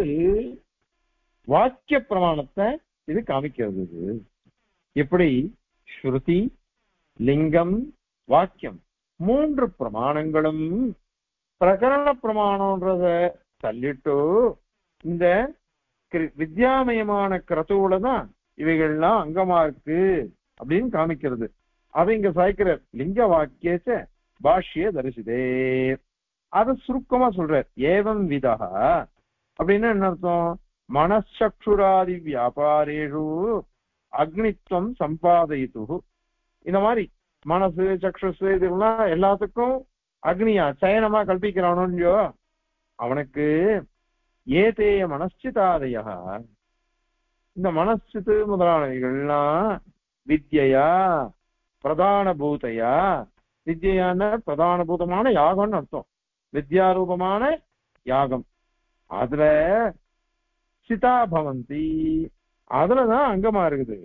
A: வாக்கிய பிரமாணத்தை இது காமிக்கிறது இது இப்படி ஸ்ருதி லிங்கம் வாக்கியம் மூன்று பிரமாணங்களும் பிரகரண பிரமாணம்ன்றத தள்ளிட்டு இந்த கிரி- வித்யாமயமான கிரத்துவுல தான் இவைகள்லாம் அங்கமா இருக்கு அப்படின்னு காமிக்கிறது அதை இங்க சாய்க்கிறார் லிங்க வாக்கியச்ச பாஷ்ய தரிசிதே அத சுருக்கமா சொல்றார் ஏவம் விதா அப்படின்னா என்ன அர்த்தம் மனசக்ஷுராதி வியாபாரேஷு அக்னித்வம் சம்பாதயித்து இந்த மாதிரி மனசு சக்ஷுஸ் இதெல்லாம் எல்லாத்துக்கும் அக்னியா சயனமா கல்பிக்கிறானோ இல்லையோ அவனுக்கு ஏதேய மனசிதாதயா இந்த மனசித்து முதலானவைகள்லாம் வித்யா பிரதான பூதையா வித்யான பிரதான பூதமான யாகம்னு அர்த்தம் வித்யாரூபமான யாகம் அதுல சிதா பவந்தி அதுலதான் அங்கமா இருக்குது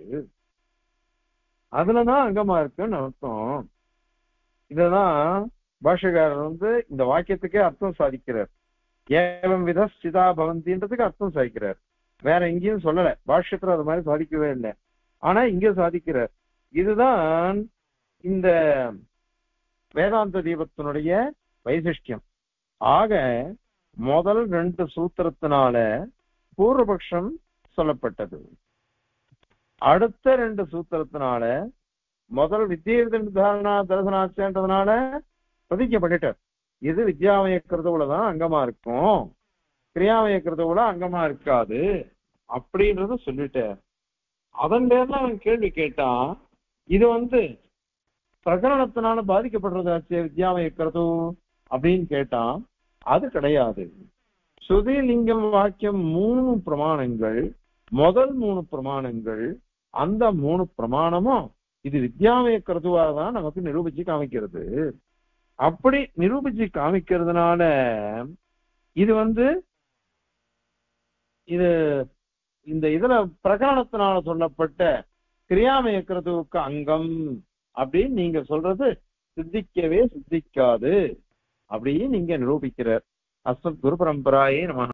A: அதுலதான் அங்கமா இருக்குன்னு அர்த்தம் இததான் பாஷகாரர் வந்து இந்த வாக்கியத்துக்கே அர்த்தம் சாதிக்கிறார் ஏவம் வித சிதா பவந்தின்றதுக்கு அர்த்தம் சாதிக்கிறார் வேற எங்கேயும் சொல்லல பாஷ்யத்துல அது மாதிரி சாதிக்கவே இல்லை ஆனா இங்க சாதிக்கிறார் இதுதான் இந்த வேதாந்த தீபத்தினுடைய வைசிஷ்டியம் ஆக முதல் ரெண்டு சூத்திரத்தினால பூர்வபக்ஷம் சொல்லப்பட்டது அடுத்த ரெண்டு சூத்திரத்தினால முதல் வித்திய தாரணா தரிசனாச்சன்றதுனால பிரதிக்கப்பட்டுட்டார் இது வித்யாமய கிருதவுல தான் அங்கமா இருக்கும் கிரியாமய கிருதவுல அங்கமா இருக்காது அப்படின்றத சொல்லிட்டார் அதன் பேர்ல அவன் கேள்வி கேட்டான் இது வந்து பிரகரணத்தினால பாதிக்கப்படுறதாச்சு வித்யாமய கிருது அப்படின்னு கேட்டான் அது கிடையாது சுதிலிங்கம் வாக்கியம் மூணு பிரமாணங்கள் முதல் மூணு பிரமாணங்கள் அந்த மூணு பிரமாணமும் இது வித்யாமய கருதுவா தான் நமக்கு நிரூபிச்சு காமிக்கிறது அப்படி நிரூபிச்சு காமிக்கிறதுனால இது வந்து இது இந்த இதுல பிரகரணத்தினால சொல்லப்பட்ட கிரியாமய கிருதுவுக்கு அங்கம் அப்படின்னு நீங்க சொல்றது சித்திக்கவே சித்திக்காது அப்படின்னு நீங்க நிரூபிக்கிறார் அஸ்மத் குரு பரம்பராயே நம